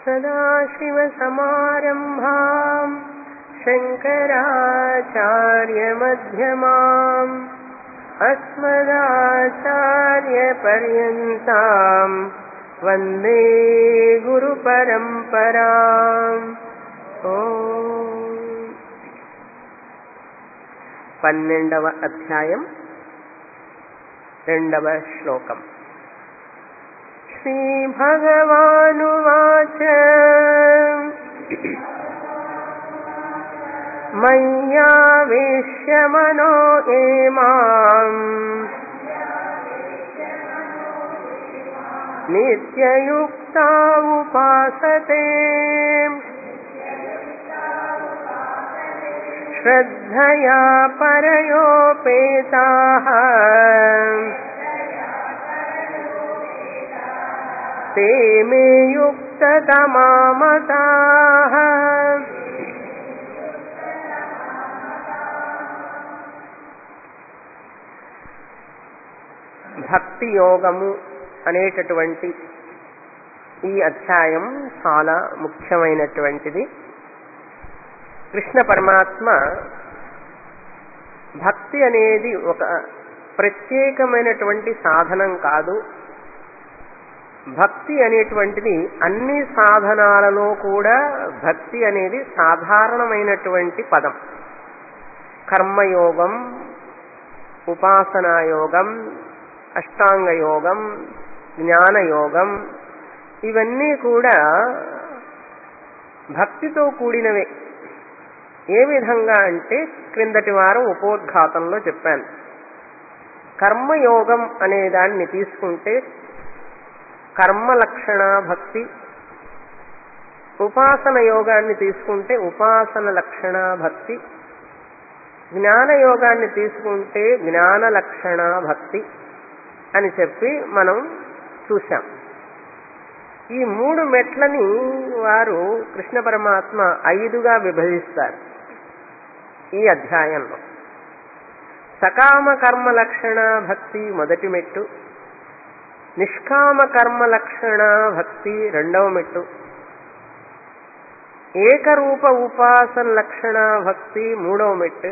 सदाशिवसमारम्भाम् शङ्कराचार्यमध्यमाम् अस्मदाचार्यपर्यन्ताम् वन्दे गुरुपरम्पराम् ఓ పన్నెండవ అధ్యాయం రెండవ శ్లోకం శ్రీభగవానువాచ మయ్యావేశ్య మనో ఏమాम् నిత్యయుక్తా ఉపాసతే श्रद्धया परयोपेताः ते मे युक्ततमामताः భక్తి యోగము అనేటటువంటి ఈ అధ్యాయం చాలా ముఖ్యమైనటువంటిది కృష్ణ పరమాత్మ భక్తి అనేది ఒక ప్రత్యేకమైనటువంటి సాధనం కాదు భక్తి అనేటువంటిది అన్ని సాధనాలలో కూడా భక్తి అనేది సాధారణమైనటువంటి పదం కర్మయోగం ఉపాసనాయోగం అష్టాంగయోగం జ్ఞానయోగం ఇవన్నీ కూడా భక్తితో కూడినవే ఏ విధంగా అంటే క్రిందటి వారం ఉపోద్ఘాతంలో చెప్పాను కర్మయోగం అనే దాన్ని తీసుకుంటే కర్మ లక్షణ భక్తి ఉపాసన యోగాన్ని తీసుకుంటే ఉపాసన లక్షణ భక్తి జ్ఞాన యోగాన్ని తీసుకుంటే జ్ఞాన లక్షణ భక్తి అని చెప్పి మనం చూశాం ఈ మూడు మెట్లని వారు కృష్ణ పరమాత్మ ఐదుగా విభజిస్తారు ఈ అధ్యాయంలో సకామ కర్మ లక్షణ భక్తి మొదటి మెట్టు నిష్కామ కర్మ లక్షణ భక్తి రెండవ మెట్టు ఏకరూప ఉపాసన లక్షణ భక్తి మూడవ మెట్టు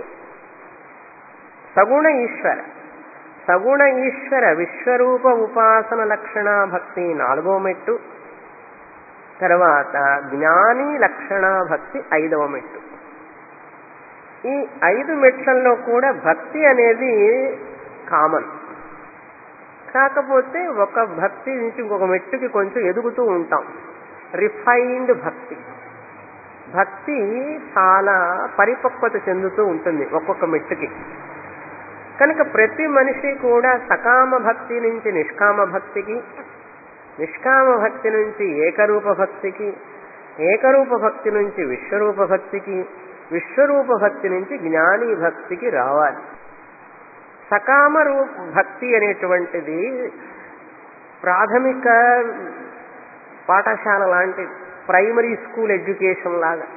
సగుణ ఈశ్వర సగుణ ఈశ్వర విశ్వరూప ఉపాసన లక్షణ భక్తి నాలుగో మెట్టు తర్వాత జ్ఞాని లక్షణ భక్తి ఐదవ మెట్టు ఈ ఐదు మెట్లలో కూడా భక్తి అనేది కామన్ కాకపోతే ఒక భక్తి నుంచి ఇంకొక మెట్టుకి కొంచెం ఎదుగుతూ ఉంటాం రిఫైన్డ్ భక్తి భక్తి చాలా పరిపక్వత చెందుతూ ఉంటుంది ఒక్కొక్క మెట్టుకి కనుక ప్రతి మనిషి కూడా సకామ భక్తి నుంచి నిష్కామ భక్తికి నిష్కామ భక్తి నుంచి ఏకరూప భక్తికి ఏకరూప భక్తి నుంచి విశ్వరూప భక్తికి విశ్వరూప భక్తి నుంచి జ్ఞాని భక్తికి రావాలి సకామ రూప భక్తి అనేటువంటిది ప్రాథమిక పాఠశాల లాంటి ప్రైమరీ స్కూల్ ఎడ్యుకేషన్ లాగా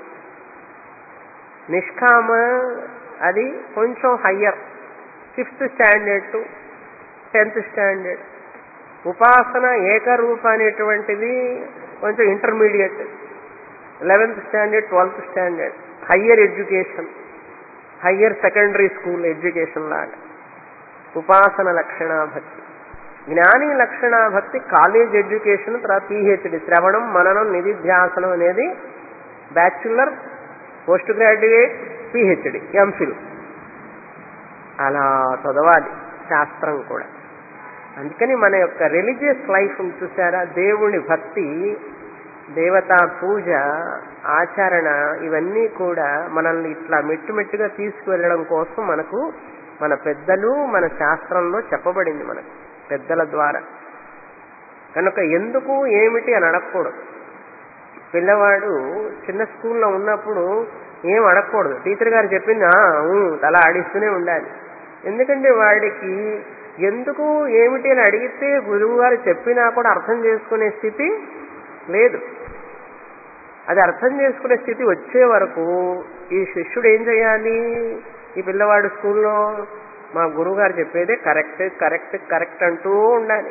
నిష్కామ అది కొంచెం higher fifth standard to tenth standard ఉపాసన ఏకరూప అనేటువంటిది కొంచెం intermediate eleventh standard twelfth standard higher education higher secondary school education లాగా ఉపాసన లక్షణ భక్తి జ్ఞాని లక్షణ భక్తి కాలేజ్ ఎడ్యుకేషన్ తర్వాత పిహెచ్డి శ్రవణం మననం నిధిధ్యాసనం అనేది bachelor post graduate PhD MPhil అలా చదవాలి శాస్త్రం కూడా అందుకని మన యొక్క రిలీజియస్ లైఫ్ చూసారా దేవుని భక్తి దేవతా పూజ ఆచరణ ఇవన్నీ కూడా మనల్ని ఇట్లా మెట్టు మెట్టుగా తీసుకువెళ్ళడం కోసం మనకు మన పెద్దలు మన శాస్త్రంలో చెప్పబడింది మనకు పెద్దల ద్వారా కనుక ఎందుకు ఏమిటి అని అడగకూడదు పిల్లవాడు చిన్న స్కూల్లో ఉన్నప్పుడు ఏం అడగకూడదు టీచర్ గారు చెప్పింది "ఆ, ఊ" తల ఆడిస్తూనే ఉండాలి ఎందుకంటే వాడికి ఎందుకు ఏమిటి అని అడిగితే గురువు గారు చెప్పినా కూడా అర్థం చేసుకునే స్థితి లేదు అది అర్థం చేసుకునే స్థితి వచ్చే వరకు ఈ శిష్యుడు ఏం చేయాలి ఈ పిల్లవాడు స్కూల్లో మా గురువు గారు చెప్పేదే కరెక్ట్ కరెక్ట్ కరెక్ట్ అంటూ ఉండాలి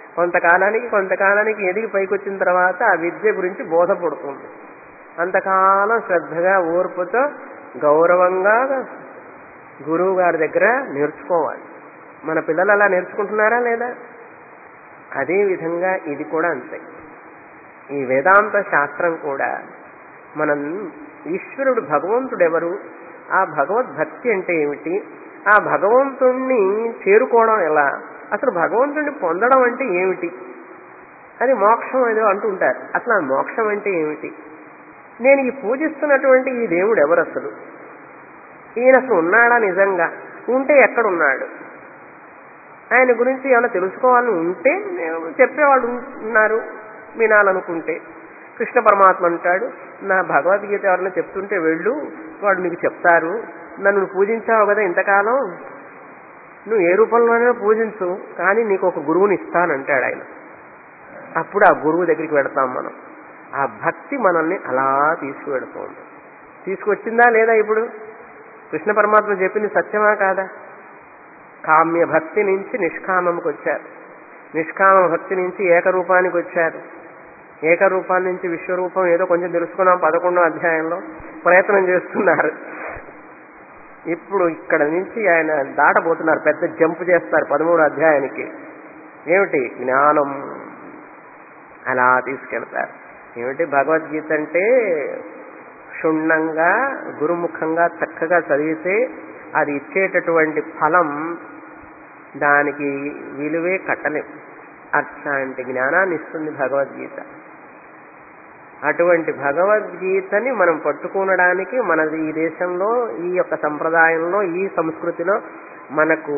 కొంతకాలానికి కొంతకాలానికి ఎదిగి పైకి వచ్చిన తర్వాత ఆ విద్య గురించి బోధపడుతుంది అంతకాలం శ్రద్ధగా ఓర్పుతో గౌరవంగా గురువు గారి దగ్గర నేర్చుకోవాలి మన పిల్లలు అలా నేర్చుకుంటున్నారా లేదా అదే విధంగా ఇది కూడా అంతే ఈ వేదాంత శాస్త్రం కూడా మనం ఈశ్వరుడు భగవంతుడు ఎవరు ఆ భగవద్భక్తి అంటే ఏమిటి ఆ భగవంతుణ్ణి చేరుకోవడం ఎలా అసలు భగవంతుణ్ణి పొందడం అంటే ఏమిటి అది మోక్షం ఏదో అంటుంటారు అసలు ఆ మోక్షం అంటే ఏమిటి నేను ఈ పూజిస్తున్నటువంటి ఈ దేవుడు ఎవరు అసలు ఈయన అసలు ఉన్నాడా నిజంగా ఉంటే ఎక్కడున్నాడు ఆయన గురించి ఏమైనా తెలుసుకోవాలని ఉంటే నేను చెప్పేవాడు ఉన్నారు వినాలనుకుంటే కృష్ణ పరమాత్మ అంటాడు నా భగవద్గీత ఎవరైనా చెప్తుంటే వెళ్ళు వాడు నీకు చెప్తారు నన్ను నువ్వు పూజించావు కదా ఇంతకాలం నువ్వు ఏ రూపంలోనైనా పూజించు కానీ నీకు ఒక గురువుని ఇస్తానంటాడు ఆయన అప్పుడు ఆ గురువు దగ్గరికి వెడతాం మనం ఆ భక్తి మనల్ని అలా తీసుకువెడుతోంది తీసుకొచ్చిందా లేదా ఇప్పుడు కృష్ణ పరమాత్మ చెప్పింది సత్యమా కాదా కామ్య భక్తి నుంచి నిష్కామంకి వచ్చారు నిష్కామ భక్తి నుంచి ఏకరూపానికి వచ్చారు ఏకరూపాన్ని నుంచి విశ్వరూపం ఏదో కొంచెం తెలుసుకున్నాం పదకొండో అధ్యాయంలో ప్రయత్నం చేస్తున్నారు ఇప్పుడు ఇక్కడ నుంచి ఆయన దాటబోతున్నారు పెద్ద జంప్ చేస్తారు పదమూడు అధ్యాయానికి ఏమిటి జ్ఞానం అలా తీసుకెళ్తారు ఏమిటి భగవద్గీత అంటే క్షుణ్ణంగా గురుముఖంగా చక్కగా చదివితే అది ఇచ్చేటటువంటి ఫలం దానికి విలువే కట్టలేం అట్లాంటి జ్ఞానాన్ని ఇస్తుంది భగవద్గీత అటువంటి భగవద్గీతని మనం పట్టుకునడానికి మన ఈ దేశంలో ఈ యొక్క సంప్రదాయంలో ఈ సంస్కృతిలో మనకు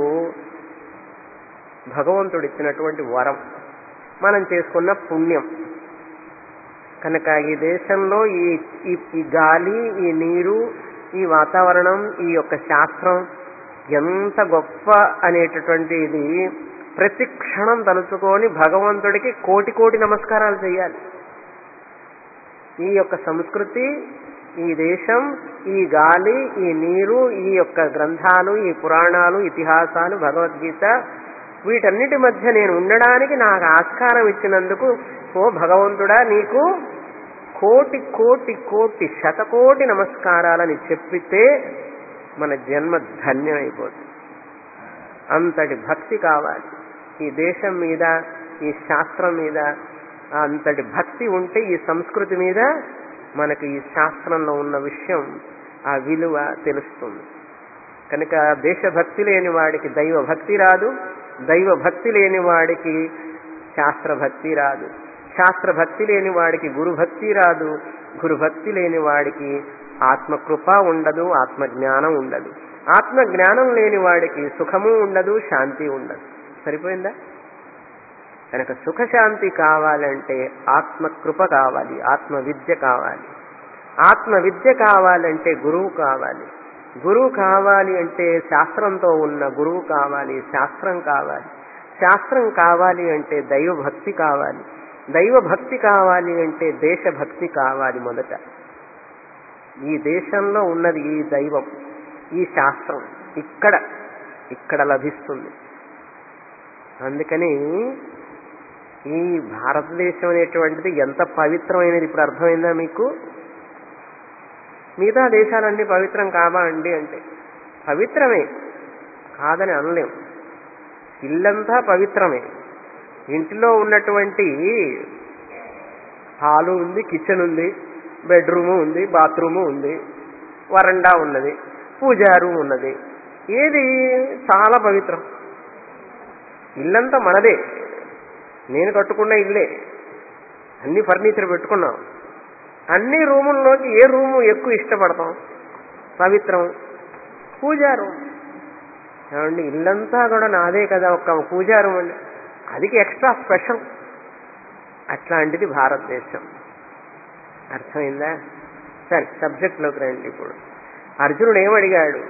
భగవంతుడు ఇచ్చినటువంటి వరం మనం చేసుకున్న పుణ్యం కనుక ఈ దేశంలో ఈ ఈ- ఈ గాలి ఈ నీరు ఈ వాతావరణం ఈ యొక్క శాస్త్రం ఎంత గొప్ప అనేటటువంటి ఇది ప్రతి క్షణం తలుచుకొని భగవంతుడికి కోటి కోటి నమస్కారాలు చేయాలి ఈ యొక్క సంస్కృతి ఈ దేశం ఈ గాలి ఈ నీరు ఈ యొక్క గ్రంథాలు ఈ పురాణాలు ఇతిహాసాలు భగవద్గీత వీటన్నిటి మధ్య నేను ఉండడానికి నాకు ఆస్కారం ఇచ్చినందుకు ఓ భగవంతుడా నీకు కోటి కోటి కోటి శతకోటి నమస్కారాలని చెప్పితే మన జన్మ ధన్యమైపోతుంది అంతటి భక్తి కావాలి ఈ దేశం మీద ఈ శాస్త్రం మీద అంతటి భక్తి ఉంటే ఈ సంస్కృతి మీద మనకి ఈ శాస్త్రంలో ఉన్న విషయం ఆ విలువ తెలుస్తుంది కనుక దేశభక్తి లేని వాడికి దైవ భక్తి రాదు దైవ భక్తి లేని వాడికి శాస్త్ర భక్తి రాదు శాస్త్ర భక్తి లేని వాడికి గురు భక్తి రాదు గురు భక్తి లేని వాడికి ఆత్మకృప ఉండదు ఆత్మజ్ఞానం ఉండదు ఆత్మజ్ఞానం లేని వాడికి సుఖము ఉండదు శాంతి ఉండదు సరిపోయిందా కనుక సుఖశాంతి కావాలంటే ఆత్మకృప కావాలి ఆత్మ విద్య కావాలి ఆత్మ విద్య కావాలంటే గురువు కావాలి గురువు కావాలి అంటే శాస్త్రంతో ఉన్న గురువు కావాలి శాస్త్రం కావాలి శాస్త్రం కావాలి అంటే దైవ భక్తి కావాలి దైవ భక్తి కావాలి అంటే దేశభక్తి కావాలి మొదట ఈ దేశంలో ఉన్నది ఈ దైవం ఈ శాస్త్రం ఇక్కడ ఇక్కడ లభిస్తుంది అందుకని ఈ భారతదేశం అనేటువంటిది ఎంత పవిత్రమైనది ఇప్పుడు అర్థమైందా మీకు మిగతా దేశాలన్నీ పవిత్రం కావా అండి అంటే పవిత్రమే కాదని అనలేం ఇల్లంతా పవిత్రమే ఇంటిలో ఉన్నటువంటి హాలు ఉంది కిచెన్ ఉంది బెడ్రూము ఉంది బాత్రూము ఉంది వరండా ఉన్నది పూజా రూమ్ ఉన్నది ఏది చాలా పవిత్రం ఇల్లంతా మనదే నేను కట్టుకున్న ఇల్లే అన్ని ఫర్నిచర్ పెట్టుకున్నాం అన్ని రూముల్లోకి ఏ రూము ఎక్కువ ఇష్టపడతాం పవిత్రం పూజా రూమ్ ఏమండి ఇల్లంతా కూడా నాదే కదా ఒక పూజా రూమ్ అండి అది ఎక్స్ట్రా స్పెషల్ అట్లాంటిది భారతదేశం అర్థమైందా సరే సబ్జెక్ట్లోకి రండి ఇప్పుడు అర్జునుడు ఏమడిగాడు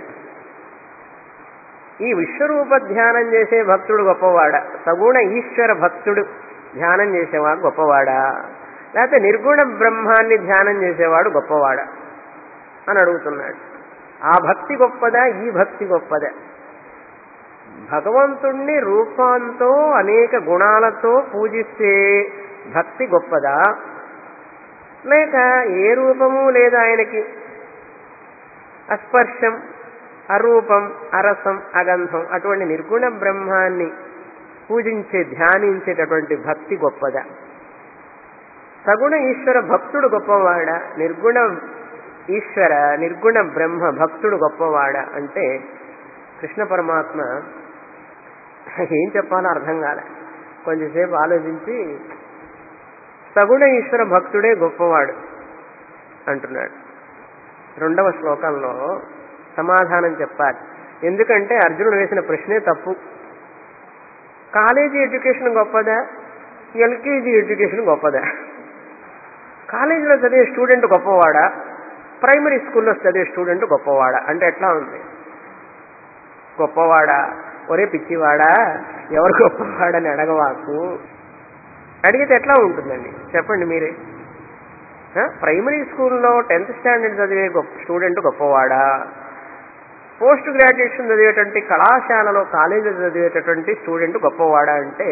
ఈ విశ్వరూప ధ్యానం చేసే భక్తుడు గొప్పవాడా సగుణ ఈశ్వర భక్తుడు ధ్యానం చేసేవాడు గొప్పవాడా లేకపోతే నిర్గుణ బ్రహ్మాన్ని ధ్యానం చేసేవాడు గొప్పవాడా అని అడుగుతున్నాడు ఆ భక్తి గొప్పదా ఈ భక్తి గొప్పదా భగవంతుణ్ణి రూపంతో అనేక గుణాలతో పూజిస్తే భక్తి గొప్పదా లేక ఏ రూపము లేదా ఆయనకి అస్పర్శం అరూపం అరసం అగంధం అటువంటి నిర్గుణ బ్రహ్మాన్ని పూజించే ధ్యానించేటటువంటి భక్తి గొప్పదా సగుణ ఈశ్వర భక్తుడు గొప్పవాడా నిర్గుణ ఈశ్వర నిర్గుణ బ్రహ్మ భక్తుడు గొప్పవాడా అంటే కృష్ణ పరమాత్మ ఏం చెప్పాలో అర్థం కాలే కొంచెంసేపు ఆలోచించి సగుణ ఈశ్వర భక్తుడే గొప్పవాడు అంటున్నాడు రెండవ శ్లోకంలో సమాధానం చెప్పాలి ఎందుకంటే అర్జునుడు వేసిన ప్రశ్నే తప్పు కాలేజీ ఎడ్యుకేషన్ గొప్పదా ఎల్కేజీ ఎడ్యుకేషన్ గొప్పదా కాలేజీలో చదివే స్టూడెంట్ గొప్పవాడా ప్రైమరీ స్కూల్లో చదివే స్టూడెంట్ గొప్పవాడా అంటే ఎట్లా ఉంది గొప్పవాడా ఒరే పిచ్చివాడా ఎవరు గొప్పవాడని అడగవాకు అడిగితే ఎట్లా ఉంటుందండి చెప్పండి మీరే ఆ? ప్రైమరీ స్కూల్లో టెన్త్ స్టాండర్డ్ చదివే గొప్ప స్టూడెంట్ గొప్పవాడా పోస్ట్ గ్రాడ్యుయేషన్ చదివేటువంటి కళాశాలలో కాలేజీలో చదివేటటువంటి స్టూడెంట్ గొప్పవాడా అంటే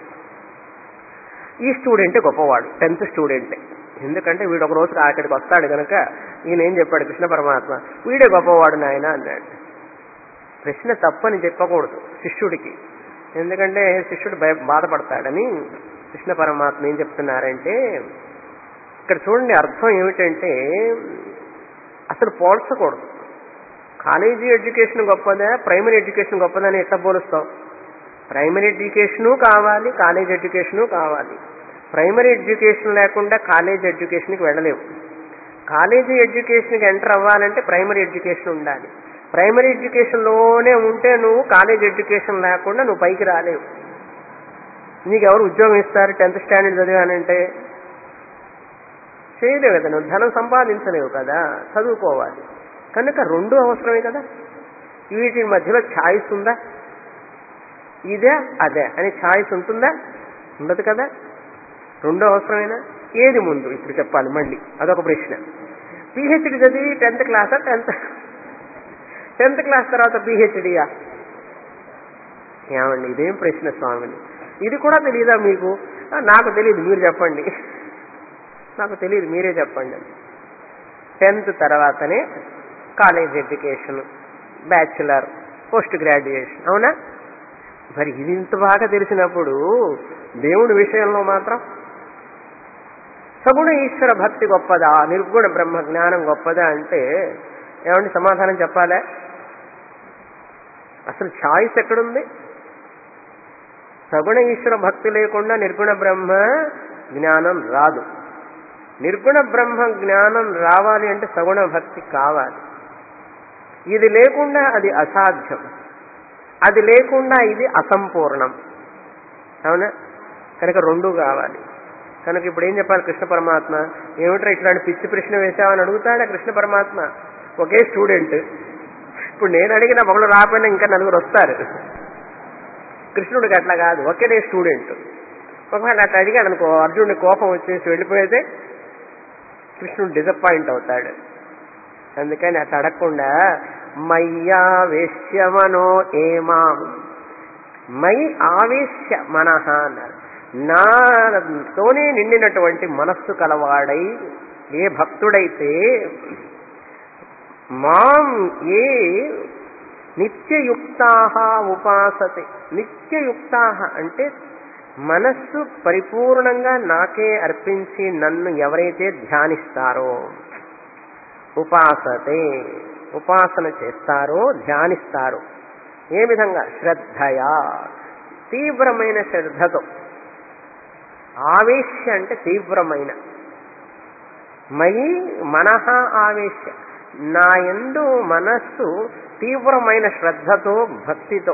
ఈ స్టూడెంట్ గొప్పవాడు టెన్త్ స్టూడెంట్ ఎందుకంటే వీడు ఒక రోజు అక్కడికి వస్తాడు కనుక ఈయన ఏం చెప్పాడు కృష్ణ పరమాత్మ వీడే గొప్పవాడు నాయన అన్నాడు ప్రశ్న తప్పని చెప్పకూడదు శిష్యుడికి ఎందుకంటే శిష్యుడు భయ బాధపడతాడని కృష్ణ పరమాత్మ ఏం చెప్తున్నారంటే ఇక్కడ చూడండి అర్థం ఏమిటంటే అసలు పోల్చకూడదు కాలేజీ ఎడ్యుకేషన్ గొప్పదా ప్రైమరీ ఎడ్యుకేషన్ గొప్పదా అని ఎట్లా పోలుస్తాం ప్రైమరీ ఎడ్యుకేషను కావాలి కాలేజ్ ఎడ్యుకేషను కావాలి ప్రైమరీ ఎడ్యుకేషన్ లేకుండా కాలేజ్ ఎడ్యుకేషన్కి వెళ్ళలేవు కాలేజీ ఎడ్యుకేషన్కి ఎంటర్ అవ్వాలంటే ప్రైమరీ ఎడ్యుకేషన్ ఉండాలి ప్రైమరీ ఎడ్యుకేషన్లోనే ఉంటే నువ్వు కాలేజ్ ఎడ్యుకేషన్ లేకుండా నువ్వు పైకి రాలేవు నీకు ఎవరు ఉద్యోగం ఇస్తారు టెన్త్ స్టాండర్డ్ చదివానంటే చేయలేవు కదా నువ్వు ధనం సంపాదించలేవు కదా చదువుకోవాలి కనుక రెండు అవసరమే కదా వీటి మధ్యలో ఛాయిస్ ఉందా ఇదే అదే అని ఛాయిస్ ఉంటుందా ఉండదు కదా రెండో అవసరమేనా ఏది ముందు ఇప్పుడు చెప్పాలి మళ్ళీ అదొక ప్రశ్న పిహెచ్డి చదివి టెన్త్ క్లాసా టెన్త్ టెన్త్ క్లాస్ తర్వాత పిహెచ్డియా ఏమండి ఇదేం ప్రశ్న స్వామిని ఇది కూడా తెలియదా మీకు ఆ, నాకు తెలియదు మీరు చెప్పండి నాకు తెలియదు మీరే చెప్పండి టెన్త్ తర్వాతనే college education bachelor post graduation అవునా మరి ఇది ఇంత బాగా తెలిసినప్పుడు దేవుడి విషయంలో మాత్రం సగుణ ఈశ్వర భక్తి గొప్పదా నిర్గుణ బ్రహ్మ జ్ఞానం గొప్పదా అంటే ఏమండి సమాధానం చెప్పాలా అసలు ఛాయిస్ ఎక్కడుంది సగుణ ఈశ్వర భక్తి లేకుండా నిర్గుణ బ్రహ్మ జ్ఞానం రాదు నిర్గుణ బ్రహ్మ జ్ఞానం రావాలి అంటే సగుణ భక్తి కావాలి ఇది లేకుండా అది అసాధ్యం అది లేకుండా ఇది అసంపూర్ణం అవునా కనుక రెండు కావాలి కనుక ఇప్పుడు ఏం చెప్పాలి కృష్ణ పరమాత్మ ఏమిట్రా ఇట్లాంటి పిచ్చి ప్రశ్న వేసావని అడుగుతాడా కృష్ణ పరమాత్మ ఒకే స్టూడెంట్ ఇప్పుడు నేను అడిగిన ఒకళ్ళు రాకపోయినా ఇంకా నలుగురు వస్తారు కృష్ణుడికి అట్లా కాదు ఒకేనే స్టూడెంట్ ఒకవేళ అట్లా అడిగాడు అనుకో అర్జునుడి కోపం వచ్చేసి వెళ్ళిపోతే కృష్ణుడు డిసప్పాయింట్ అవుతాడు అందుకని అట్లా అడగకుండా మయ్యా వేశ్యమనో ఏమాం మై ఆవేశ్య మనహ అన్నారు నాతోనే నిండినటువంటి మనస్సు కలవాడై ఏ భక్తుడైతే మాం ఏ నిత్యయుక్తా ఉపాసతే నిత్యయుక్తా అంటే మనస్సు పరిపూర్ణంగా నాకే అర్పించి నన్ను ఎవరైతే ధ్యానిస్తారో ఉపాసతే ఉపాసన చేస్తారో ధ్యానిస్తారో ఏ విధంగా శ్రద్ధయా తీవ్రమైన శ్రద్ధతో ఆవేశ్య అంటే తీవ్రమైన మయి మనహ ఆవేశ్య నా ఎందు మనస్సు తీవ్రమైన శ్రద్ధతో భక్తితో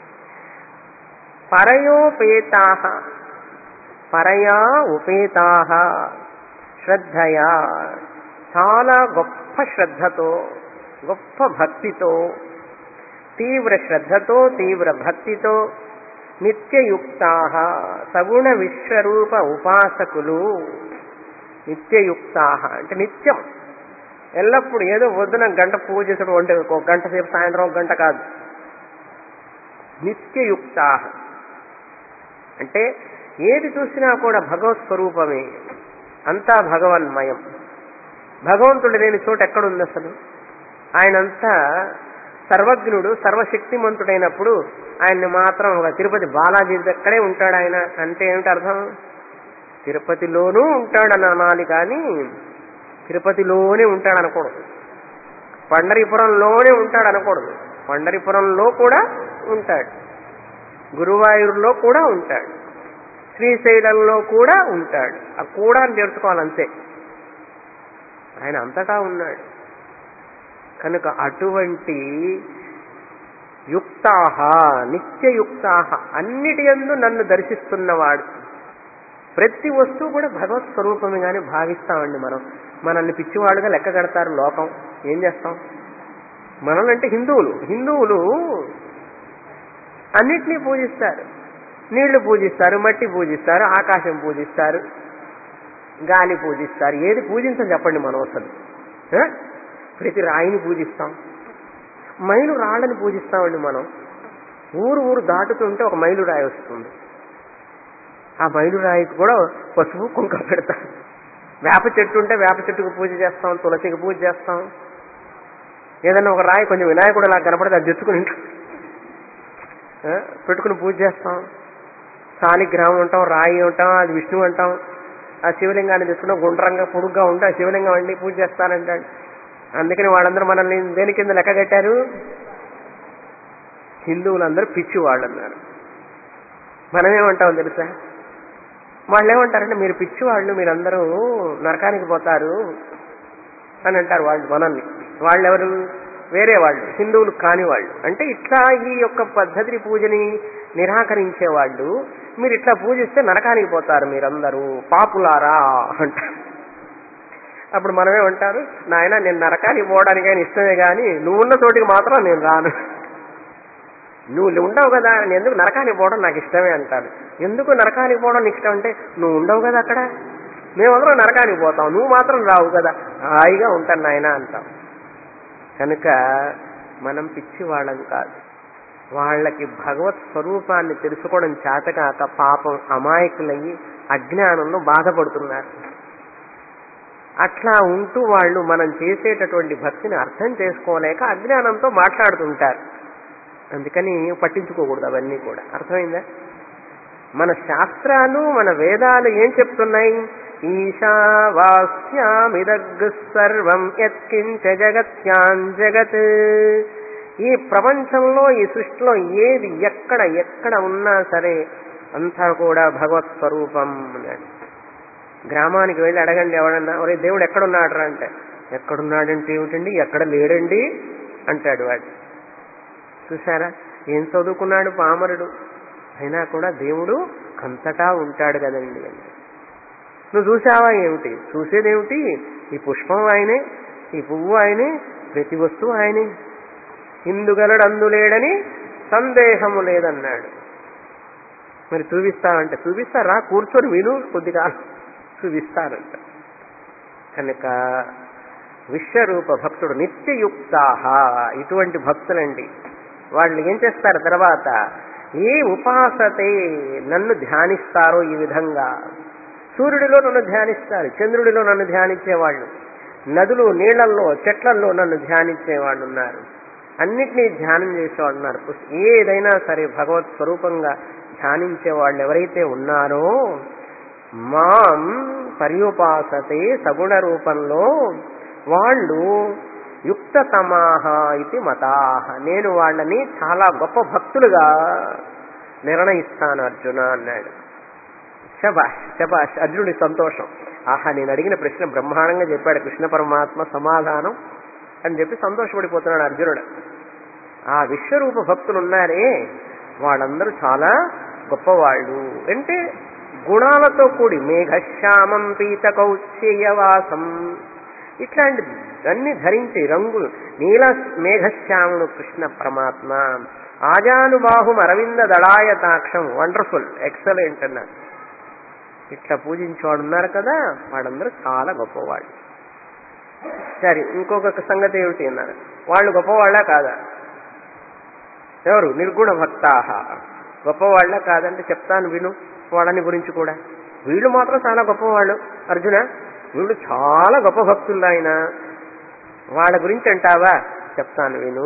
పరయోపేతా పరయా ఉపేతా శ్రద్ధయా చాలా గొప్ప శ్రద్ధతో గొప్ప భక్తితో తీవ్ర శ్రద్ధతో తీవ్ర భక్తితో నిత్యయుక్తా సగుణ విశ్వరూప ఉపాసకులు నిత్యయుక్తా అంటే నిత్యం ఎల్లప్పుడు ఏదో వద్దున గంట పూజ చేసుడు అంటే ఒక గంట సేపు సాయంత్రం ఒక గంట కాదు నిత్యయుక్తా అంటే ఏది చూసినా కూడా భగవత్ స్వరూపమే అంతా భగవన్మయం భగవంతుడు లేని చోట ఎక్కడుంది అసలు ఆయనంతా సర్వజ్ఞుడు సర్వశక్తిమంతుడైనప్పుడు ఆయన్ని మాత్రం ఒక తిరుపతి బాలాజీ దగ్గరే ఉంటాడు ఆయన అంటే ఏమిటి అర్థం తిరుపతిలోనూ ఉంటాడని అనాలి కానీ తిరుపతిలోనే ఉంటాడు అనకూడదు పండరీపురంలోనే ఉంటాడు అనకూడదు పండరీపురంలో కూడా ఉంటాడు గురువాయూరులో కూడా ఉంటాడు శ్రీశైలంలో కూడా ఉంటాడు ఆ కూడా అని చేర్చుకోవాలంతే ఆయన అంతటా ఉన్నాడు కనుక అటువంటి యుక్తాహ నిత్యయుక్తాహ అన్నిటి ఎందు నన్ను దర్శిస్తున్నవాడు ప్రతి వస్తువు కూడా భగవత్ స్వరూపమే కానీ భావిస్తామండి మనం మనల్ని పిచ్చివాడుగా లెక్క కడతారు లోకం ఏం చేస్తాం మనల్ని అంటే హిందువులు హిందువులు అన్నిటినీ పూజిస్తారు నీళ్లు పూజిస్తారు మట్టి పూజిస్తారు ఆకాశం పూజిస్తారు గాలి పూజిస్తారు ఏది పూజించని చెప్పండి మనం అసలు ఆ? ప్రతి రాయిని పూజిస్తాం మైలు రాళ్ళని పూజిస్తామండి మనం ఊరు ఊరు దాటుతుంటే ఒక మైలు రాయి వస్తుంది ఆ మైలురాయికి కూడా పసుపు కుంకుమ పెడతాం వేప చెట్టు ఉంటే వేప చెట్టుకు పూజ చేస్తాం తులసికి పూజ చేస్తాం ఏదైనా ఒక రాయి కొంచెం వినాయకుడు నాకు కనపడితే అది తెచ్చుకుని ఇంట్లో ఆ, పెట్టుకుని పూజ చేస్తాం సాలిగ్రామం ఉంటాం రాయి ఉంటాం అది విష్ణువు అంటాం ఆ శివలింగాన్ని తెచ్చుకున్నాం గుండ్రంగా పొడుగ్గా ఉంటే ఆ శివలింగం అండి పూజ చేస్తానంటాడు అందుకని వాళ్ళందరూ మనల్ని దేని కింద లెక్క కట్టారు హిందువులందరూ పిచ్చి వాళ్ళు అన్నారు మనమేమంటాం తెలుసా వాళ్ళు ఏమంటారంటే మీరు పిచ్చి వాళ్ళు మీరందరూ నరకానికి పోతారు అని అంటారు వాళ్ళు మనల్ని వాళ్ళెవరు వేరే వాళ్ళు హిందువులు కాని వాళ్ళు అంటే ఇట్లా ఈ యొక్క పద్ధతి పూజని నిరాకరించే వాళ్ళు మీరు ఇట్లా పూజిస్తే నరకానికి పోతారు మీరందరూ పాపులారా అంటారు అప్పుడు మనమేమంటారు నాయన నేను నరకానికి పోవడానికైనా ఇష్టమే కానీ నువ్వు ఉన్న చోటికి మాత్రం నేను రాను నువ్వు ఉండవు కదా నేను ఎందుకు నరకానికి పోవడం నాకు ఇష్టమే అంటాడు ఎందుకు నరకానికి పోవడం నీకు ఇష్టం అంటే నువ్వు ఉండవు కదా అక్కడ మేమందరం నరకానికి పోతాం నువ్వు మాత్రం రావు కదా హాయిగా ఉంటాను నాయన అంటాం కనుక మనం పిచ్చి వాళ్ళం కాదు వాళ్ళకి భగవత్ స్వరూపాన్ని తెలుసుకోవడం చేతకాక పాపం అమాయకులయ్యి అజ్ఞానంలో బాధపడుతున్నారు అట్లా ఉంటూ వాళ్ళు మనం చేసేటటువంటి భక్తిని అర్థం చేసుకోలేక అజ్ఞానంతో మాట్లాడుతుంటారు అందుకని పట్టించుకోకూడదు అవన్నీ కూడా అర్థమైందా మన శాస్త్రాలు మన వేదాలు ఏం చెప్తున్నాయి ఈశావాస్యామిదగ్ సర్వం యత్కించ జగత్యాన్ జగత్ ఈ ప్రపంచంలో ఈ సృష్టిలో ఏది ఎక్కడ ఎక్కడ ఉన్నా సరే అంతా కూడా భగవత్ స్వరూపం అన్నాడు గ్రామానికి వెళ్ళి అడగండి ఎవడన్నా ఒరే దేవుడు ఎక్కడున్నాడు అంటే ఎక్కడున్నాడంటే ఏమిటండి ఎక్కడ లేడండి అంటాడు వాడు చూసారా ఏం చదువుకున్నాడు పామరుడు అయినా కూడా దేవుడు అంతటా ఉంటాడు కదండి అని నువ్వు చూసావా ఏమిటి చూసేదేమిటి ఈ పుష్పం ఆయనే ఈ పువ్వు ఆయనే ప్రతి వస్తువు ఆయనే ఇందుగలడు అందులేడని సందేహము లేదన్నాడు మరి చూపిస్తానంటే చూపిస్తారా కూర్చొని విను కొద్దిగా చూపిస్తానంట కనుక విశ్వరూప భక్తుడు నిత్యయుక్తాహ ఇటువంటి భక్తులండి వాళ్ళు ఏం చేస్తారు తర్వాత ఏ ఉపాసతే నన్ను ధ్యానిస్తారో ఈ విధంగా సూర్యుడిలో నన్ను ధ్యానిస్తారు చంద్రుడిలో నన్ను ధ్యానించేవాళ్ళు నదులు నీళ్లల్లో చెట్లల్లో నన్ను ధ్యానించేవాళ్ళు ఉన్నారు అన్నిటినీ ధ్యానం చేసేవాళ్ళు ఉన్నారు ఏదైనా సరే భగవత్ స్వరూపంగా ధ్యానించే వాళ్ళు ఎవరైతే ఉన్నారో మాం పర్యుపాసతే సగుణ రూపంలో వాళ్ళు యుక్తతమాహ ఇది మతాహ నేను వాళ్ళని చాలా గొప్ప భక్తులుగా నిర్ణయిస్తాను అర్జున అన్నాడు శబాష్ శబాష్ అర్జునుడి సంతోషం ఆహా నేను అడిగిన ప్రశ్న బ్రహ్మాండంగా చెప్పాడు కృష్ణ పరమాత్మ సమాధానం అని చెప్పి సంతోషపడిపోతున్నాడు అర్జునుడు ఆ విశ్వరూప భక్తులు ఉన్నారే వాళ్ళందరూ చాలా గొప్పవాళ్ళు అంటే గుణాలతో కూడి మేఘశ్యామం పీత కౌశేయవాసం ఇట్లాంటి అన్ని ధరించి రంగులు నీల మేఘశ్యాముడు కృష్ణ పరమాత్మ ఆజానుబాహుం అరవింద దళాయతాక్షం వండర్ఫుల్ ఎక్సలెంట్ అన్నారు ఇట్లా పూజించేవాడు ఉన్నారు కదా వాళ్ళందరూ చాలా గొప్పవాళ్ళు సరే ఇంకొక సంగతి ఏమిటి అన్నారు వాళ్ళు గొప్పవాళ్ళా కాదా ఎవరు నిర్గుణ భక్తాహ గొప్పవాళ్ళ కాదంటే చెప్తాను విను వాళ్ళని గురించి కూడా వీళ్ళు మాత్రం చాలా గొప్పవాళ్ళు అర్జున వీళ్ళు చాలా గొప్ప భక్తులు ఆయన వాళ్ళ గురించి అంటావా చెప్తాను విను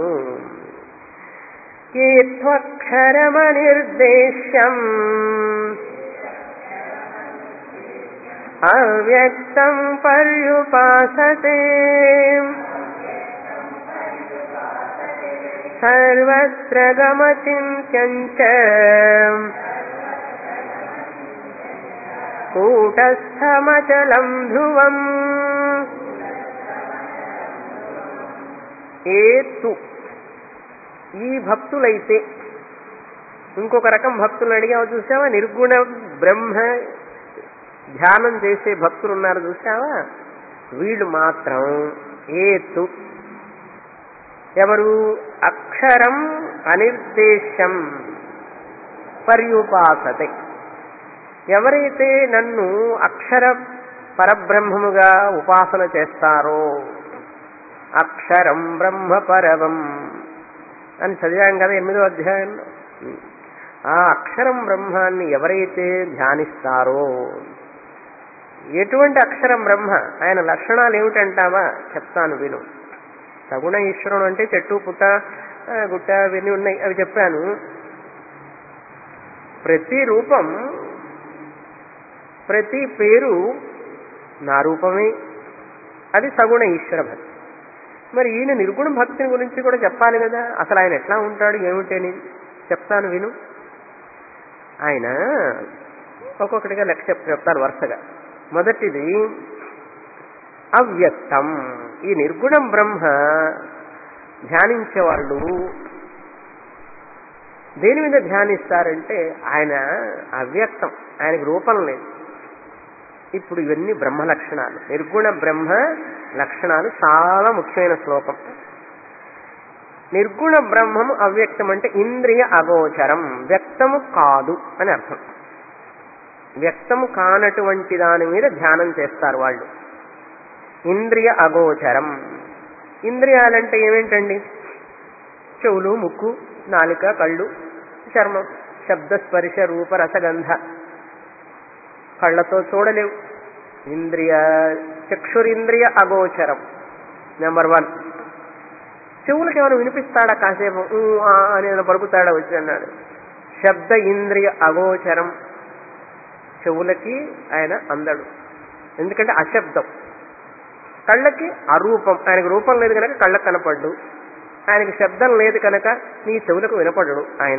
ఏత్వక్షరమనిర్దేశ్యం అవ్యక్తం పర్యుపాసతే సర్వత్ర గమచింత్యంచ కూటస్థమచలం ధ్రువం ఏతు ఈ భక్తులైతే ఇంకొక రకం భక్తులు అడిగావు చూసావా నిర్గుణ బ్రహ్మ ధ్యానం చేసే భక్తులు ఉన్నారు చూసావా వీళ్ళు మాత్రం ఏతు ఎవరు అక్షరం అనిర్దేశం పర్యుపాసతే ఎవరైతే నన్ను అక్షర పరబ్రహ్మముగా ఉపాసన చేస్తారో అక్షరం బ్రహ్మ పరవం అని చదివాం కదా ఎనిమిదో అధ్యాయంలో ఆ అక్షరం బ్రహ్మాన్ని ఎవరైతే ధ్యానిస్తారో ఎటువంటి అక్షరం బ్రహ్మ ఆయన లక్షణాలు ఏమిటంటావా చెప్తాను విను సగుణ ఈశ్వరుడు అంటే చెట్టు పుట్ట ఆ, గుట్ట ఇవన్నీ ఉన్నాయి అవి చెప్పాను ప్రతి రూపం ప్రతి పేరు నా రూపమే అది సగుణ ఈశ్వర భక్తి మరి ఈయన నిర్గుణ భక్తిని గురించి కూడా చెప్పాలి కదా అసలు ఆయన ఎట్లా ఉంటాడు ఏమిటని చెప్తాను విను ఆయన ఒక్కొక్కటిగా లెక్క చెప్ చెప్తారు వరుసగా మొదటిది అవ్యక్తం ఈ నిర్గుణం బ్రహ్మ ధ్యానించే వాళ్ళు దేని మీద ధ్యానిస్తారంటే ఆయన అవ్యక్తం ఆయనకు రూపం లేదు ఇప్పుడు ఇవన్నీ బ్రహ్మ లక్షణాలు నిర్గుణ బ్రహ్మ లక్షణాలు చాలా ముఖ్యమైన శ్లోకం నిర్గుణ బ్రహ్మము అవ్యక్తం అంటే ఇంద్రియ అగోచరం వ్యక్తము కాదు అని అర్థం వ్యక్తము కానటువంటి దాని మీద ధ్యానం చేస్తారు వాళ్ళు ఇంద్రియ అగోచరం ఇంద్రియాలంటే ఏమేంటండి చెవులు ముక్కు నాలుక కళ్ళు చర్మం శబ్ద స్పర్శ రూప రసగంధ కళ్ళతో చూడలేవు ఇంద్రియ చక్షురింద్రియ అగోచరం నెంబర్ వన్ చెవులకు ఎవరు వినిపిస్తాడా కాసేపు ఊ, ఆ అని ఏమైనా పలుకుతాడా వచ్చి అన్నాడు శబ్ద ఇంద్రియ అగోచరం చెవులకి ఆయన అందడు ఎందుకంటే అశబ్దం కళ్ళకి అరూపం ఆయనకు రూపం లేదు కనుక కళ్ళకు కనపడ్డు ఆయనకి శబ్దం లేదు కనుక నీ చెవులకు వినపడడు ఆయన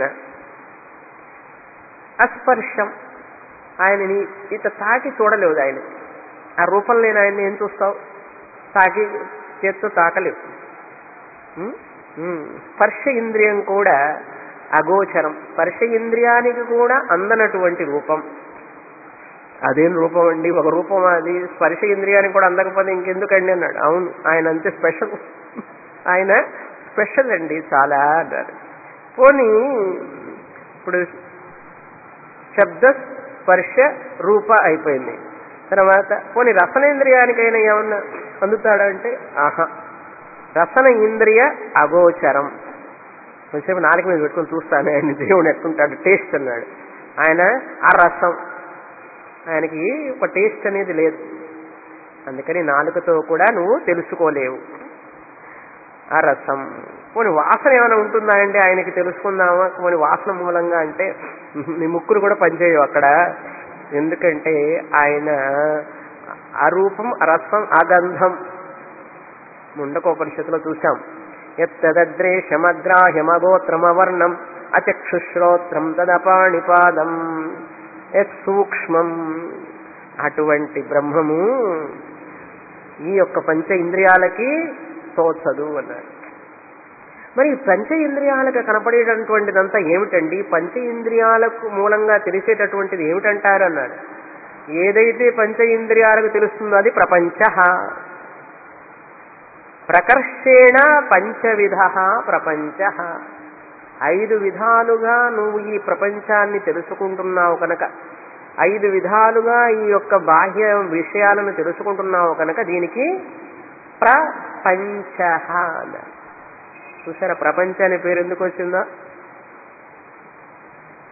అస్పర్శం ఆయనని ఇత తాకి చూడలేవు ఆయన ఆ రూపం లేని ఆయన్ని ఏం చూస్తావు తాకి చేత్తో తాకలేవు ఉం? ఉం. స్పర్శ ఇంద్రియం కూడా అగోచరం స్పర్శ ఇంద్రియానికి కూడా అందనటువంటి రూపం అదేం రూపం అండి ఒక రూపం అది స్పర్శ ఇంద్రియానికి కూడా అందకపోతే ఇంకెందుకండి అన్నాడు అవును ఆయన అంతే స్పెషల్ ఆయన స్పెషల్ అండి చాలా అన్నారు పోనీ ఇప్పుడు శబ్ద స్పర్శ రూప అయిపోయింది తర్వాత పోనీ రసనేంద్రియానికైనా ఏమన్నా అందుతాడా అంటే ఆహా రసన ఇంద్రియ అగోచరం కొంచెంసేపు నాలుగు మీద పెట్టుకొని చూస్తాను ఆయన దేవుడు ఎట్టుంటాడు టేస్ట్ అన్నాడు ఆయన ఆ రసం ఆయనకి ఒక టేస్ట్ అనేది లేదు అందుకని నాలుకతో కూడా నువ్వు తెలుసుకోలేవు ఆ రసం పోనీ వాసన ఏమైనా ఉంటుందా అంటే ఆయనకి తెలుసుకుందామా పోనీ వాసన మూలంగా అంటే నీ ముక్కులు కూడా పనిచేయవు అక్కడ ఎందుకంటే ఆయన అరూపం అరసం అగంధం ముండకోపనిషత్తులో చూశాం ఎత్తద్రేషమగ్రాహ్యమగోత్రమవర్ణం అచక్షుశ్రోత్రం తదపాణిపాదం యత్ సూక్ష్మం అటువంటి బ్రహ్మము ఈ యొక్క పంచ ఇంద్రియాలకి తోచదు అన్నాడు మరి ఈ పంచ ఇంద్రియాలకు కనపడేటటువంటిదంతా ఏమిటండి పంచ ఇంద్రియాలకు మూలంగా తెలిసేటటువంటిది ఏమిటంటారు అన్నాడు ఏదైతే పంచ ఇంద్రియాలకు తెలుస్తుందో అది ప్రపంచ ప్రకర్షేణ పంచవిధ ప్రపంచ ఐదు విధాలుగా నువ్వు ఈ ప్రపంచాన్ని తెలుసుకుంటున్నావు కనుక ఐదు విధాలుగా ఈ యొక్క బాహ్య విషయాలను తెలుసుకుంటున్నావు కనుక దీనికి ప్రపంచ అన్నారు చూసారా ప్రపంచ అనే పేరు ఎందుకు వచ్చిందో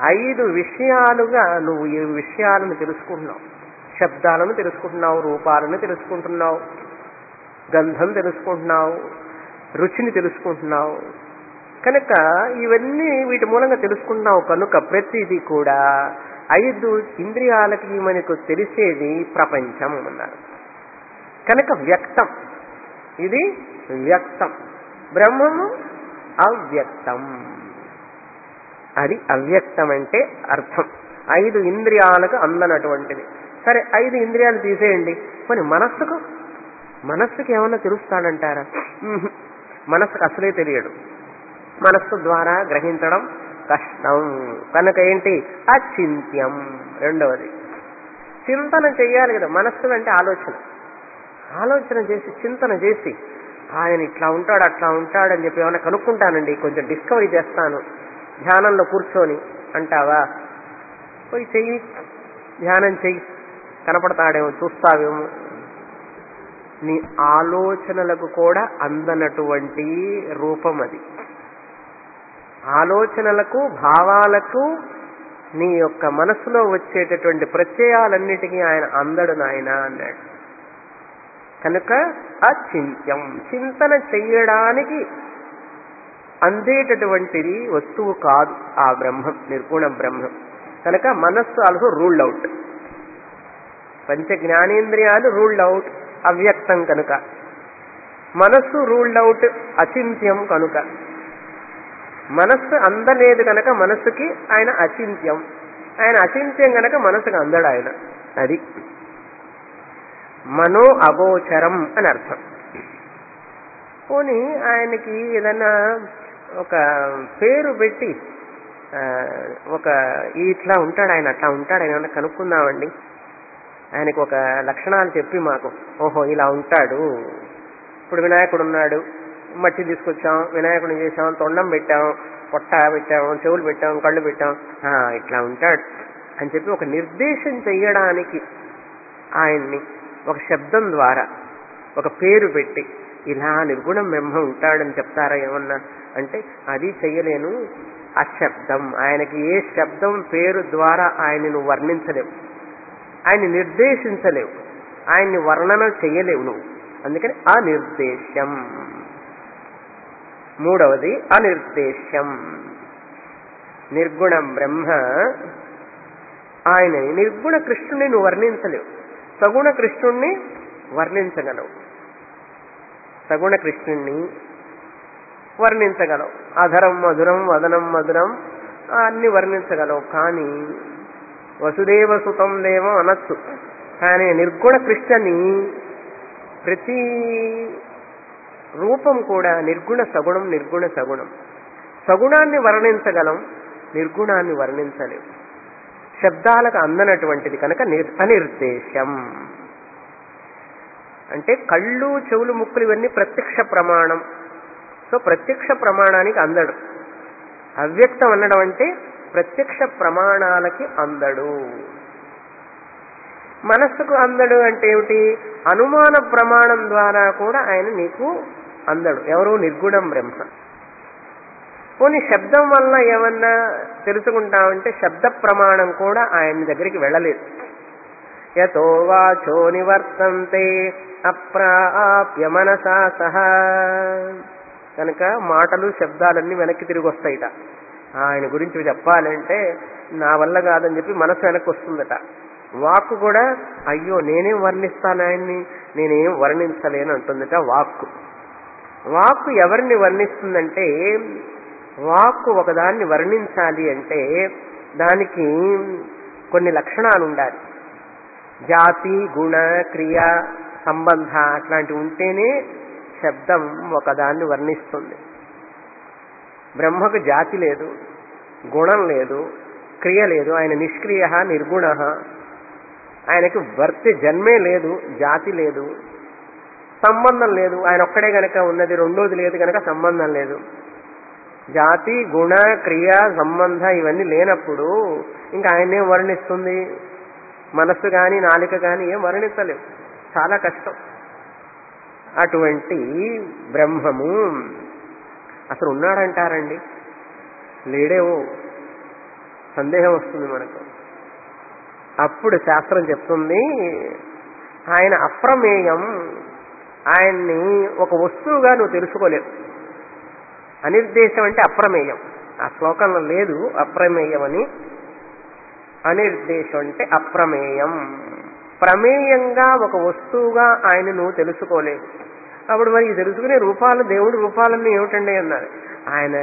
ఐదు విషయాలుగా నువ్వు ఈ విషయాలను తెలుసుకుంటున్నావు శబ్దాలను తెలుసుకుంటున్నావు రూపాలను తెలుసుకుంటున్నావు గంధం తెలుసుకుంటున్నావు రుచిని తెలుసుకుంటున్నావు కనుక ఇవన్నీ వీటి మూలంగా తెలుసుకుంటున్నావు కనుక ప్రతిదీ కూడా ఐదు ఇంద్రియాలకి మనకు తెలిసేది ప్రపంచం అన్నారు కనుక వ్యక్తం ఇది వ్యక్తం బ్రహ్మము అవ్యక్తం అది అవ్యక్తం అంటే అర్థం ఐదు ఇంద్రియాలకు అందనటువంటిది సరే ఐదు ఇంద్రియాలు తీసేయండి మరి మనస్సుకు మనస్సుకి ఏమన్నా తెలుస్తాడంటారా ఉహు. మనస్సుకు అసలే తెలియడు మనస్సు ద్వారా గ్రహించడం కష్టం కనుక ఏంటి అచింత్యం రెండవది చింతన చెయ్యాలి కదా మనస్సు అంటే ఆలోచన ఆలోచన చేసి చింతన చేసి ఆయన ఇట్లా ఉంటాడు అట్లా ఉంటాడు అని చెప్పి ఏమైనా కనుక్కుంటానండి కొంచెం డిస్కవరీ చేస్తాను ధ్యానంలో కూర్చొని అంటావా పోయి చెయ్యి ధ్యానం చెయ్యి కనపడతాడేమో చూస్తావేమో నీ ఆలోచనలకు కూడా అందనటువంటి రూపం అది ఆలోచనలకు భావాలకు నీ యొక్క మనసులో వచ్చేటటువంటి ప్రత్యయాలన్నిటికీ ఆయన అందడు నాయన అన్నాడు కనుక అచింత్యం చింతన చెయ్యడానికి అందేటటువంటిది వస్తువు కాదు ఆ బ్రహ్మం నిర్గుణ బ్రహ్మం కనుక మనస్సు ఆల్సో రూల్డ్ అవుట్ పంచ జ్ఞానేంద్రియాలు రూల్డ్ అవుట్ అవ్యక్తం కనుక మనస్సు రూల్డ్ అవుట్ అచింత్యం కనుక మనస్సు అందలేదు కనుక మనస్సుకి ఆయన అచింత్యం ఆయన అచింత్యం కనుక మనసుకు అందడు ఆయన అది మనో అగోచరం అని అర్థం పోనీ ఆయనకి ఏదన్నా ఒక పేరు పెట్టి ఆ, ఒక ఇట్లా ఉంటాడు ఆయన అట్లా ఉంటాడు ఆయన ఏమన్నా కనుక్కుందామండి ఆయనకు ఒక లక్షణాలు చెప్పి మాకు ఓహో ఇలా ఉంటాడు ఇప్పుడు వినాయకుడు ఉన్నాడు మట్టి తీసుకొచ్చాం వినాయకుడిని చేసాం తొండం పెట్టాం పొట్ట పెట్టాం చెవులు పెట్టాం కళ్ళు పెట్టాం ఆ, ఇట్లా ఉంటాడు అని చెప్పి ఒక నిర్దేశం చెయ్యడానికి ఆయన్ని ఒక శబ్దం ద్వారా ఒక పేరు పెట్టి ఇలా నిర్గుణం బ్రహ్మ ఉంటాడని చెప్తారా ఏమన్నా అంటే అది చెయ్యలేను ఆ శబ్దం ఆయనకి ఏ శబ్దం పేరు ద్వారా ఆయన్ని నువ్వు వర్ణించలేవు ఆయన్ని నిర్దేశించలేవు ఆయన్ని వర్ణన చెయ్యలేవు నువ్వు అందుకని అనిర్దేశం మూడవది అనిర్దేశం నిర్గుణ బ్రహ్మ ఆయన నిర్గుణ కృష్ణుని నువ్వు వర్ణించలేవు సగుణ కృష్ణుణ్ణి వర్ణించగలవు సగుణ కృష్ణుణ్ణి వర్ణించగలవు అధరం మధురం వదనం మధురం అన్ని వర్ణించగలవు కానీ వసుదేవ సుతం దేవ అనొచ్చు కానీ నిర్గుణ కృష్ణని ప్రతి రూపం కూడా నిర్గుణ సగుణం నిర్గుణ సగుణం సగుణాన్ని వర్ణించగలం నిర్గుణాన్ని వర్ణించలేం శబ్దాలకు అందనటువంటిది కనుక నిర్ అనిర్దేశం అంటే కళ్ళు చెవులు ముక్కులు ఇవన్నీ ప్రత్యక్ష ప్రమాణం సో ప్రత్యక్ష ప్రమాణానికి అందడు అవ్యక్తం అనడం అంటే ప్రత్యక్ష ప్రమాణాలకి అందడు మనస్సుకు అందడు అంటే ఏమిటి అనుమాన ప్రమాణం ద్వారా కూడా ఆయన నీకు అందడు ఎవరు నిర్గుణం బ్రహ్మ పోనీ శబ్దం వల్ల ఏమన్నా తెలుసుకుంటామంటే శబ్ద ప్రమాణం కూడా ఆయన దగ్గరికి వెళ్ళలేదు యతో వాచో నివర్తంతే అప్రాప్య మనసా సహా కనుక మాటలు శబ్దాలన్నీ వెనక్కి తిరిగి వస్తాయిట ఆయన గురించి చెప్పాలంటే నా వల్ల కాదని చెప్పి మనసు వెనక్కి వస్తుందట వాక్కు కూడా అయ్యో నేనేం వర్ణిస్తాను ఆయన్ని నేనేం వర్ణించలేను అంటుందట వాక్కు వాక్కు ఎవరిని వర్ణిస్తుందంటే వాక్కు ఒకదాన్ని వర్ణించాలి అంటే దానికి కొన్ని లక్షణాలు ఉండాలి జాతి గుణ క్రియ సంబంధ అట్లాంటివి ఉంటేనే శబ్దం ఒకదాన్ని వర్ణిస్తుంది బ్రహ్మకు జాతి లేదు గుణం లేదు క్రియ లేదు ఆయన నిష్క్రియ నిర్గుణ ఆయనకు వర్తి జన్మే లేదు జాతి లేదు సంబంధం లేదు ఆయన ఒక్కడే గనక ఉన్నది రెండోది లేదు గనక సంబంధం లేదు జాతి గుణ క్రియ సంబంధ ఇవన్నీ లేనప్పుడు ఇంకా ఆయన ఏం వర్ణిస్తుంది మనస్సు కానీ నాలిక కానీ ఏం వర్ణించలేవు చాలా కష్టం అటువంటి బ్రహ్మము అసలు ఉన్నాడంటారండి లేడేవో సందేహం వస్తుంది మనకు అప్పుడు శాస్త్రం చెప్తుంది ఆయన అప్రమేయం ఆయన్ని ఒక వస్తువుగా నువ్వు తెలుసుకోలేవు అనిర్దేశం అంటే అప్రమేయం ఆ శ్లోకంలో లేదు అప్రమేయం అని అనిర్దేశం అంటే అప్రమేయం ప్రమేయంగా ఒక వస్తువుగా ఆయన నువ్వు తెలుసుకోలేవు అప్పుడు మరి ఈ తెలుసుకునే రూపాలు దేవుడి రూపాలన్నీ ఏమిటండి అన్నారు ఆయన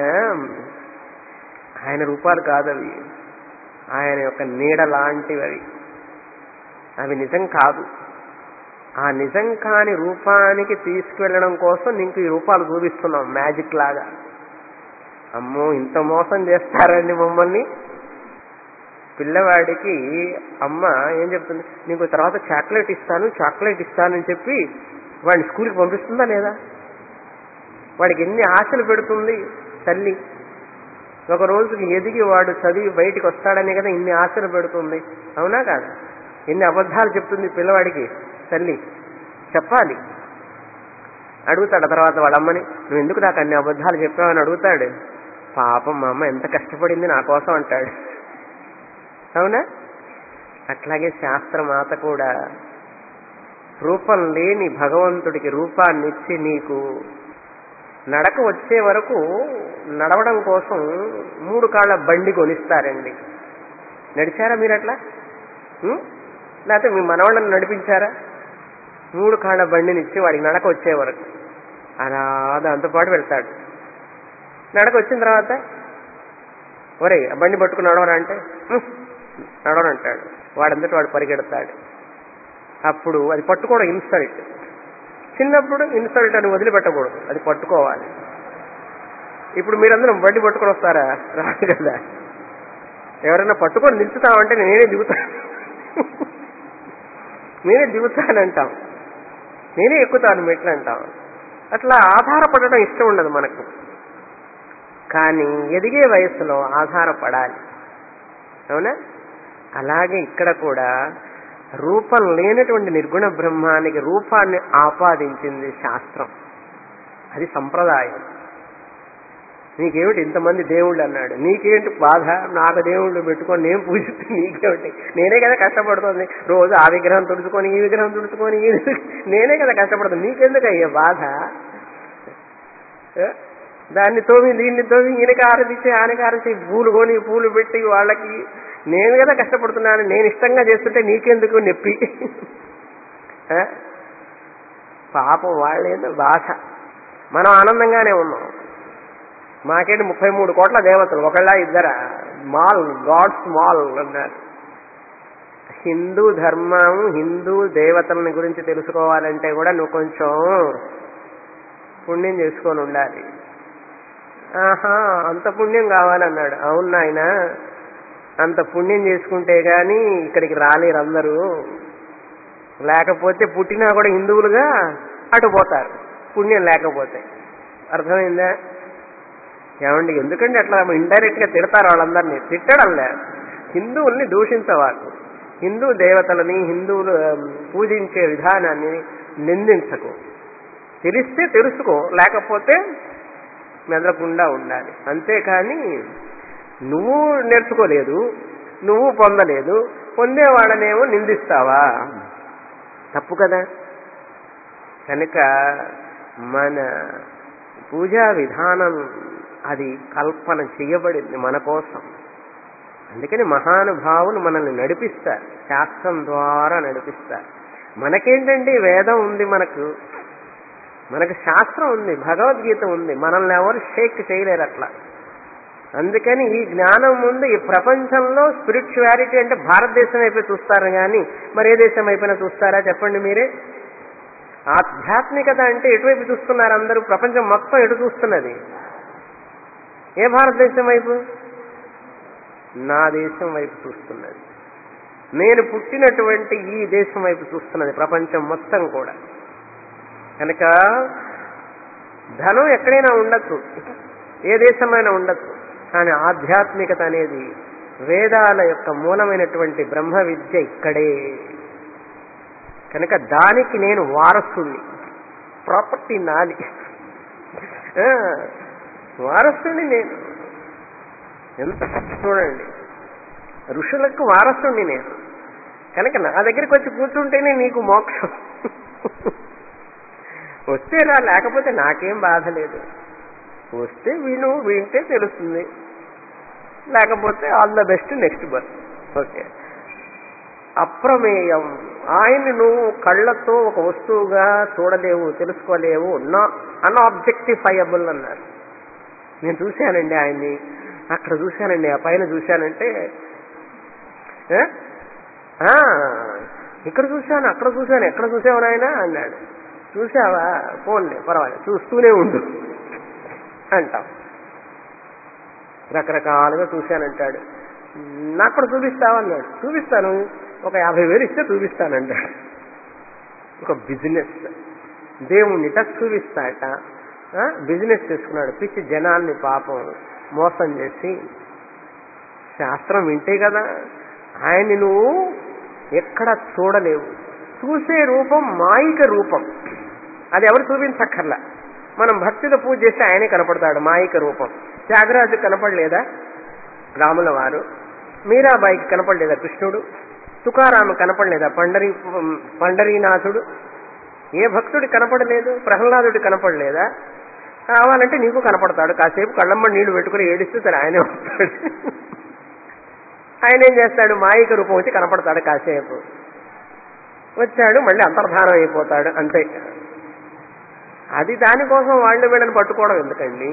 ఆయన రూపాలు కాదవి ఆయన యొక్క నీడ లాంటివి అవి అవి నిజం కాదు ఆ నిజం కాని రూపానికి తీసుకువెళ్ళడం కోసం నీకు ఈ రూపాలు చూపిస్తున్నాం మ్యాజిక్ లాగా అమ్మో ఇంత మోసం చేస్తారండి మమ్మల్ని పిల్లవాడికి అమ్మ ఏం చెప్తుంది నీకు తర్వాత చాక్లెట్ ఇస్తాను చాక్లెట్ ఇస్తానని చెప్పి వాడిని స్కూల్కి పంపిస్తుందా లేదా వాడికి ఎన్ని ఆశలు పెడుతుంది తల్లి ఒక రోజుకి ఎదిగి వాడు చదివి బయటికి వస్తాడనే కదా ఇన్ని ఆశలు పెడుతుంది అవునా కాదు ఎన్ని అబద్ధాలు చెప్తుంది పిల్లవాడికి తల్లి చెప్పాలి అడుగుతాడు తర్వాత వాళ్ళ అమ్మని నువ్వు ఎందుకు నాకు అన్ని అబద్ధాలు చెప్పావని అడుగుతాడు పాపం మా అమ్మ ఎంత కష్టపడింది నా కోసం అంటాడు అవునా అట్లాగే శాస్త్రమాత కూడా రూపం లేని భగవంతుడికి రూపాన్ని ఇచ్చి నీకు నడక వచ్చే వరకు నడవడం కోసం మూడు కాళ్ళ బండి కొనిస్తారండి నడిచారా మీరు అట్లా ఉం? లేకపోతే మీ మనవాళ్ళని నడిపించారా మూడు కాళ్ళ బండిని ఇచ్చి వాడికి నడక వచ్చే వరకు అలా దాంతో పాటు వెళ్తాడు నడక వచ్చిన తర్వాత ఒరే ఆ బండి పట్టుకుని నడవరా అంటే "ఉం, నడవనంటాడు వాడంతటి వాడు పరిగెడతాడు అప్పుడు అది పట్టుకోవడం ఇన్సల్ట్ చిన్నప్పుడు ఇన్సల్ట్ అని వదిలిపెట్టకూడదు అది పట్టుకోవాలి ఇప్పుడు మీరందరూ బండి పట్టుకొని వస్తారా రాదు కదా ఎవరైనా పట్టుకొని నిల్చుతామంటే నేనే దిగుతాను నేనే దిగుతానంటాం నేనే ఎక్కుతాను మెట్లు అంటాం అట్లా ఆధారపడడం ఇష్టం ఉండదు మనకు కానీ ఎదిగే వయసులో ఆధారపడాలి అవునా అలాగే ఇక్కడ కూడా రూపం లేనటువంటి నిర్గుణ బ్రహ్మానికి రూపాన్ని ఆపాదించింది శాస్త్రం అది సంప్రదాయం నీకేమిటి ఇంతమంది దేవుళ్ళు అన్నాడు నీకేంటి బాధ నాకు దేవుళ్ళు పెట్టుకొని నేను పూజిస్తే నీకేమిటి నేనే కదా కష్టపడుతుంది రోజు ఆ విగ్రహం తుడుచుకొని ఈ విగ్రహం తుడుచుకొని ఈ విగ్రహం- నేనే కదా కష్టపడుతుంది నీకెందుకు అయ్యే బాధ ఏ? దాన్ని తోమి దీన్ని తోమి ఈయనకి ఆరదిచ్చి ఆయనకి ఆరదిచ్చి పూలు కొని పూలు పెట్టి వాళ్ళకి నేను కదా కష్టపడుతున్నాను నేను ఇష్టంగా చేస్తుంటే నీకెందుకు నొప్పి ఏ? పాపం వాళ్ళేదో బాధ మనం ఆనందంగానే ఉన్నాం మాకేంటి ముప్పై మూడు కోట్ల దేవతలు ఒకళ్ళ ఇద్దరా మాల్ గాడ్స్ మాల్ అన్నారు హిందూ ధర్మం హిందూ దేవతలని గురించి తెలుసుకోవాలంటే కూడా నువ్వు కొంచెం పుణ్యం చేసుకొని ఉండాలి ఆహా అంత పుణ్యం కావాలన్నాడు అవును నాయన అంత పుణ్యం చేసుకుంటే గాని ఇక్కడికి రాలేరు అందరూ లేకపోతే పుట్టినా కూడా హిందువులుగా అటు పోతారు పుణ్యం లేకపోతే అర్థమైందా ఏమండి ఎందుకంటే అట్లా ఇండైరెక్ట్ గా తిడతారు వాళ్ళందరినీ తిట్టడంలే హిందువుల్ని దూషించవారు హిందూ దేవతలని హిందువులు ఆ, పూజించే విధానాన్ని నిందించకు తెలిస్తే తెలుసుకో లేకపోతే మెదలకుండా ఉండాలి అంతేకాని నువ్వు నేర్చుకోలేదు నువ్వు పొందలేదు పొందేవాళ్ళనేమో నిందిస్తావా తప్పు కదా కనుక మన పూజా విధానం అది కల్పన చేయబడింది మన కోసం అందుకని మహానుభావులు మనల్ని నడిపిస్తారు శాస్త్రం ద్వారా నడిపిస్తారు మనకేంటండి వేదం ఉంది మనకు మనకు శాస్త్రం ఉంది భగవద్గీత ఉంది మనల్ని ఎవరు షేక్ చేయలేరు అట్లా అందుకని ఈ జ్ఞానం ముందు ఈ ప్రపంచంలో స్పిరిచువాలిటీ అంటే భారతదేశం వైపు చూస్తారు కానీ మరి ఏ దేశం వైపున చూస్తారా చెప్పండి మీరే ఆధ్యాత్మికత అంటే ఎటువైపు చూస్తున్నారు అందరూ ప్రపంచం మొత్తం ఎటు చూస్తున్నది ఏ భారతదేశం వైపు నా దేశం వైపు చూస్తున్నది నేను పుట్టినటువంటి ఈ దేశం వైపు చూస్తున్నది ప్రపంచం మొత్తం కూడా కనుక ధనం ఎక్కడైనా ఉండొచ్చు ఏ దేశమైనా ఉండొచ్చు కానీ ఆధ్యాత్మికత అనేది వేదాల యొక్క మూలమైనటువంటి బ్రహ్మ విద్య ఇక్కడే కనుక దానికి నేను వారసుని ప్రాపర్టీ నాది ఆ, వారసుని నేను ఎంత చూడండి ఋషులకు వారసుండి నేను కనుక నా దగ్గరికి వచ్చి కూర్చుంటేనే నీకు మోక్షం వస్తే రా లేకపోతే నాకేం బాధ లేదు వస్తే విను వింటే తెలుస్తుంది లేకపోతే all the best next bus okay అప్రమేయం ఆయన్ని నువ్వు కళ్ళతో ఒక వస్తువుగా చూడలేవు తెలుసుకోలేవు నా అన్ఆబ్జెక్టిఫైయబుల్ అన్నారు నేను చూశానండి ఆయన్ని అక్కడ చూశానండి ఆ పైన చూశానంటే ఏ? ఆ, ఇక్కడ చూశాను అక్కడ చూశాను ఎక్కడ చూసావు నాయన అన్నాడు చూసావా ఫోన్లే పర్వాలేదు చూస్తూనే ఉండు అంటాం రకరకాలుగా చూశానంటాడు నాకు కూడా చూపిస్తావన్నాడు చూపిస్తాను ఒక యాభై వేలు ఇస్తే చూపిస్తానంటాడు ఒక బిజినెస్ దేవుణ్ణిట చూపిస్తాట ఆ, బిజినెస్ చేసుకున్నాడు పిచ్చి జనాల్ని పాపం మోసం చేసి శాస్త్రం వింటే కదా ఆయన్ని నువ్వు ఎక్కడ చూడలేవు చూసే రూపం మాయిక రూపం అది ఎవరు చూపించక్కర్లా మనం భక్తితో పూజ చేస్తే ఆయనే కనపడతాడు మాయిక రూపం త్యాగరాజు కనపడలేదా రాముల వారు మీరాబాయికి కనపడలేదా కృష్ణుడు తుకారాము కనపడలేదా పండరి పండరీనాథుడు ఏ భక్తుడి కనపడలేదు ప్రహ్లాదుడి కనపడలేదా కావాలంటే నీకు కనపడతాడు కాసేపు కళ్ళమ్మ నీళ్లు పెట్టుకుని ఏడిస్తే సరే ఆయనే వస్తాడు ఆయన ఏం చేస్తాడు మాయిక రూపం వచ్చి కనపడతాడు కాసేపు వచ్చాడు మళ్ళీ అంతర్ధానం అయిపోతాడు అంతే అది దానికోసం వాళ్ళు వీళ్ళని పట్టుకోవడం ఎందుకండి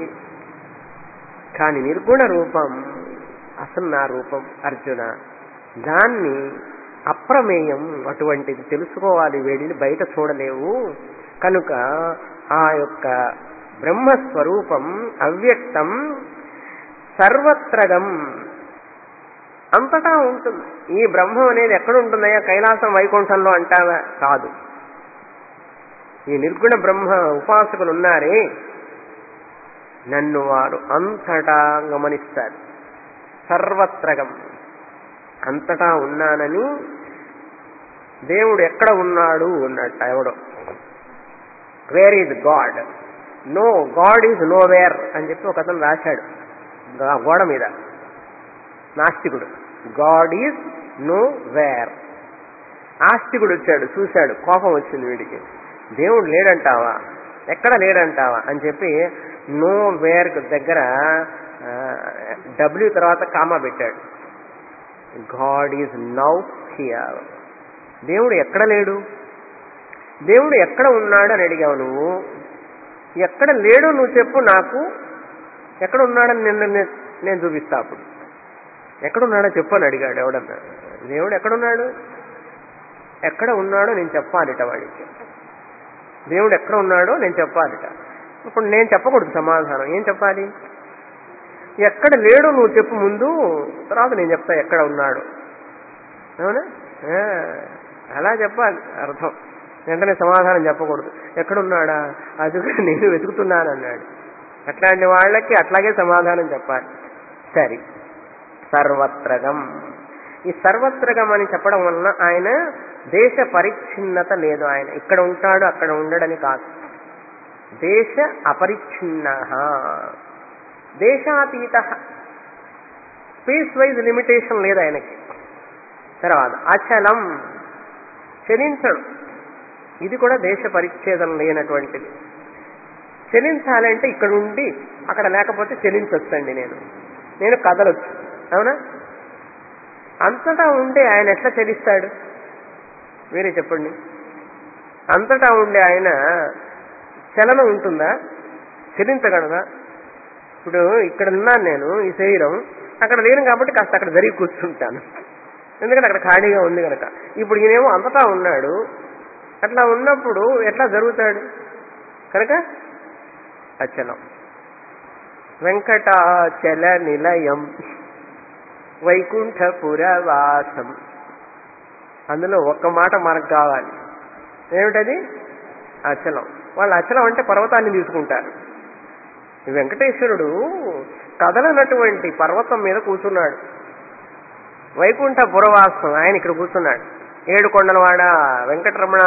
కానీ నిర్గుణ రూపం అసలు నా రూపం అర్జున దాన్ని అప్రమేయం అటువంటిది తెలుసుకోవాలి వేడిని బయట చూడలేవు కనుక ఆ యొక్క బ్రహ్మస్వరూపం అవ్యక్తం సర్వత్రగం అంతటా ఉంటుంది ఈ బ్రహ్మం అనేది ఎక్కడ ఉంటుందయ్యా కైలాసం వైకుంఠంలో అంటావా కాదు ఈ నిర్గుణ బ్రహ్మ ఉపాసకులు ఉన్నారే నన్ను వారు అంతటా గమనిస్తారు సర్వత్రగం అంతటా ఉన్నానని దేవుడు ఎక్కడ ఉన్నాడు అన్నట్ట ఎవడో where is god no god is no where అని చెప్పి ఒక అతను రాశాడు గా- గోడ మీద నాస్తికుడు గాడ్ ఈజ్ నో వేర్ ఆస్తికుడు వచ్చాడు చూశాడు కోపం వచ్చింది వీడికి దేవుడు లేడంటావా ఎక్కడ లేడంటావా అని చెప్పి నో వేర్ దగ్గర డబ్ల్యూ తర్వాత కామా పెట్టాడు గాడ్ ఈజ్ నౌ హియర్ దేవుడు ఎక్కడ లేడు దేవుడు ఎక్కడ ఉన్నాడు అని అడిగావు నువ్వు ఎక్కడ లేడు నువ్వు చెప్పు నాకు ఎక్కడ ఉన్నాడని నిన్ను నే- నేను చూపిస్తా అప్పుడు ఎక్కడున్నాడో చెప్పు అని అడిగాడు ఎవడన్నా దేవుడు ఎక్కడున్నాడు ఎక్కడ ఉన్నాడో నేను చెప్పాలిట వాడికి దేవుడు ఎక్కడ ఉన్నాడో నేను చెప్పాలిట ఇప్పుడు నేను చెప్పకూడదు సమాధానం ఏం చెప్పాలి ఎక్కడ లేడో నువ్వు చెప్పు ముందు తర్వాత నేను చెప్తా ఎక్కడ ఉన్నాడు అవునా ఆ, అలా చెప్పాలి అర్థం వెంటనే సమాధానం చెప్పకూడదు ఎక్కడున్నాడా అది కూడా నేను వెతుకుతున్నాను అన్నాడు అట్లాంటి వాళ్ళకి అట్లాగే సమాధానం చెప్పాలి సరే సర్వత్రగం ఈ సర్వత్రగం అని చెప్పడం వలన ఆయన దేశ పరిచ్ఛిన్నత లేదు ఆయన ఇక్కడ ఉంటాడు అక్కడ ఉండడని కాదు దేశ అపరిచ్ఛిన్న దేశాతీత స్పేస్ వైజ్ లిమిటేషన్ లేదు ఆయనకి తర్వాత అచలం చలించడు ఇది కూడా దేశ పరిచ్ఛేదం లేనటువంటిది చలించాలంటే ఇక్కడ ఉండి అక్కడ లేకపోతే చలించొచ్చండి నేను నేను కదలొచ్చు అవునా అంతటా ఉండే ఆయన ఎట్లా చలిస్తాడు మీరే చెప్పండి అంతటా ఉండే ఆయన చలనం ఉంటుందా చలించగలదా ఇప్పుడు ఇక్కడ ఉన్నాను నేను ఈ శరీరం అక్కడ లేను కాబట్టి కాస్త అక్కడ జరిగి కూర్చుంటాను ఎందుకంటే అక్కడ ఖాళీగా ఉంది కనుక ఇప్పుడు ఈయనేమో అంతటా ఉన్నాడు అట్లా ఉన్నప్పుడు ఎట్లా జరుగుతాడు కనుక అచలం వెంకటాచల నిలయం వైకుంఠపురవాసం అందులో ఒక్క మాట మనకు కావాలి ఏమిటది అచలం వాళ్ళు అచలం అంటే పర్వతాన్ని తీసుకుంటారు ఈ వెంకటేశ్వరుడు కదలనటువంటి పర్వతం మీద కూర్చున్నాడు వైకుంఠ పురవాసం ఆయన ఇక్కడ కూర్చున్నాడు ఏడు కొండలవాడ వెంకటరమణ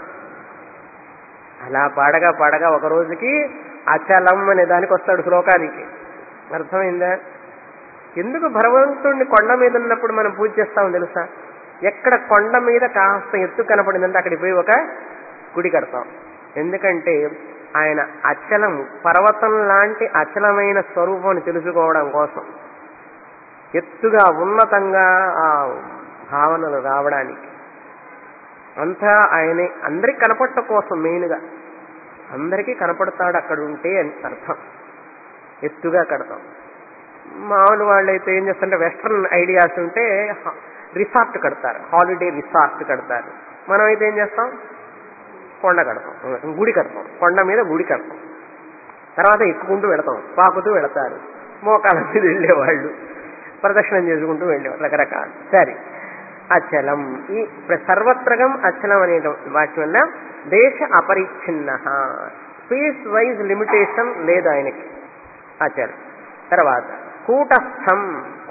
అలా పాడగా పాడగా ఒక రోజుకి అచలం అనే దానికి వస్తాడు శ్లోకానికి అర్థమైందా ఎందుకు భగవంతుడిని కొండ మీద ఉన్నప్పుడు మనం పూజ చేస్తామో తెలుసా ఎక్కడ కొండ మీద కాస్త ఎత్తు కనపడిందంటే అక్కడికి పోయి ఒక గుడి కడతాం ఎందుకంటే ఆయన అచలం పర్వతం లాంటి అచలమైన స్వరూపాన్ని తెలుసుకోవడం కోసం ఎత్తుగా ఉన్నతంగా ఆ భావనలు రావడానికి అంతా ఆయనే అందరికి కనపడటం కోసం మెయిన్గా అందరికీ కనపడతాడు అక్కడ ఉంటే అని అర్థం ఎత్తుగా కడతాం మామూలు వాళ్ళు అయితే ఏం చేస్తారంటే వెస్ట్రన్ ఐడియాస్ ఉంటే రిసార్ట్ కడతారు హాలిడే రిసార్ట్ కడతారు మనం అయితే ఏం చేస్తాం కొండ కడతాం గుడి కడతాం కొండ మీద గుడి కడతాం తర్వాత ఎక్కుకుంటూ వెళతాం పాకుతూ వెళతారు మోకాల మీద వెళ్ళేవాళ్ళు ప్రదక్షిణం చేసుకుంటూ వెళ్ళేవాళ్ళు రకరకాలు సరే అచలం ఈ సర్వత్రగం అచలం అనే వాటి వల్ల దేశ అపరిచ్ఛిన్న స్పేస్ వైజ్ లిమిటేషన్ లేదు ఆయనకి అచలం తర్వాత కూటస్థం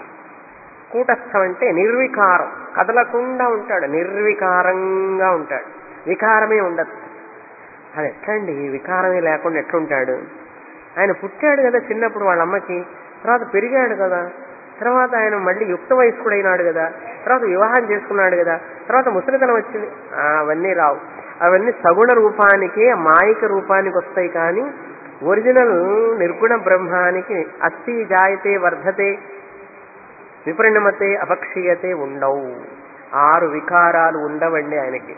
కూటస్థం అంటే నిర్వికారం కదలకుండా ఉంటాడు నిర్వికారంగా ఉంటాడు వికారమే ఉండదు అది ఎట్లండి వికారమే లేకుండా ఎట్లుంటాడు ఆయన పుట్టాడు కదా చిన్నప్పుడు వాళ్ళ అమ్మకి తర్వాత పెరిగాడు కదా తర్వాత ఆయన మళ్ళీ యుక్త వయస్కుడైనాడు కదా తర్వాత వివాహం చేసుకున్నాడు కదా తర్వాత ముసలితనం వచ్చింది ఆ, అవన్నీ రావు అవన్నీ సగుణ రూపానికి మాయిక రూపానికి వస్తాయి కానీ ఒరిజినల్ నిర్గుణ బ్రహ్మానికి అస్థి జాయతే వర్ధతే విపరిణమతే అపక్షీయతే ఉండవు ఆరు వికారాలు ఉండవండి ఆయనకి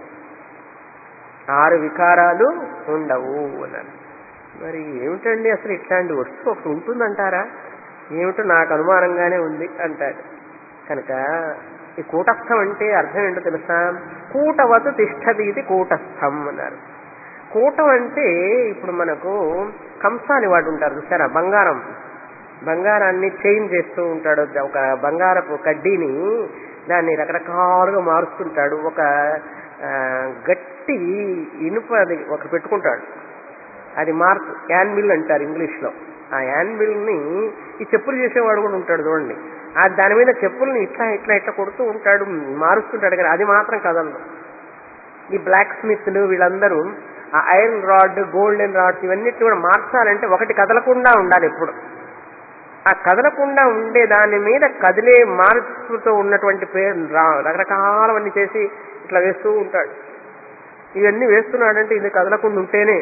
ఆరు వికారాలు ఉండవు అన్నారు మరి ఏమిటండి అసలు ఇట్లాంటి వస్తువు ఒకటి ఉంటుందంటారా ఏమిటో నాకు అనుమానంగానే ఉంది అంటారు కనుక ఈ కూటస్థం అంటే అర్థం ఏంటో తెలుసా కూటవత్ తిష్టది ఇది కూటస్థం అన్నారు కూటం అంటే ఇప్పుడు మనకు కంసాలి వాడు ఉంటారు చూసారా బంగారం బంగారాన్ని చైన్ చేస్తూ ఉంటాడు ఒక బంగారపు కడ్డీని దాన్ని రకరకాలుగా మారుస్తుంటాడు ఒక ఆ, గట్టి ఇనుపది ఒక పెట్టుకుంటాడు అది మార్క్ యాన్విల్ అంటారు ఇంగ్లీష్లో ఆ యాన్విల్ని ఈ చెప్పులు చేసేవాడు కూడా ఉంటాడు చూడండి ఆ దాని మీద చెప్పుల్ని ఇట్లా ఇట్లా ఇట్లా కొడుతూ ఉంటాడు మారుస్తుంటాడు కానీ అది మాత్రం కదలదు ఈ బ్లాక్ స్మిత్లు వీళ్ళందరూ ఆ ఐరన్ రాడ్ గోల్డెన్ రాడ్స్ ఇవన్నీ కూడా మార్చాలంటే ఒకటి కదలకుండా ఉండాలి ఎప్పుడు ఆ కదలకుండా ఉండే దాని మీద కదిలే మార్పుతో ఉన్నటువంటి పేరు రా- రకరకాలవన్నీ చేసి ఇట్లా వేస్తూ ఉంటాడు ఇవన్నీ వేస్తున్నాడంటే ఇది కదలకుండా ఉంటేనే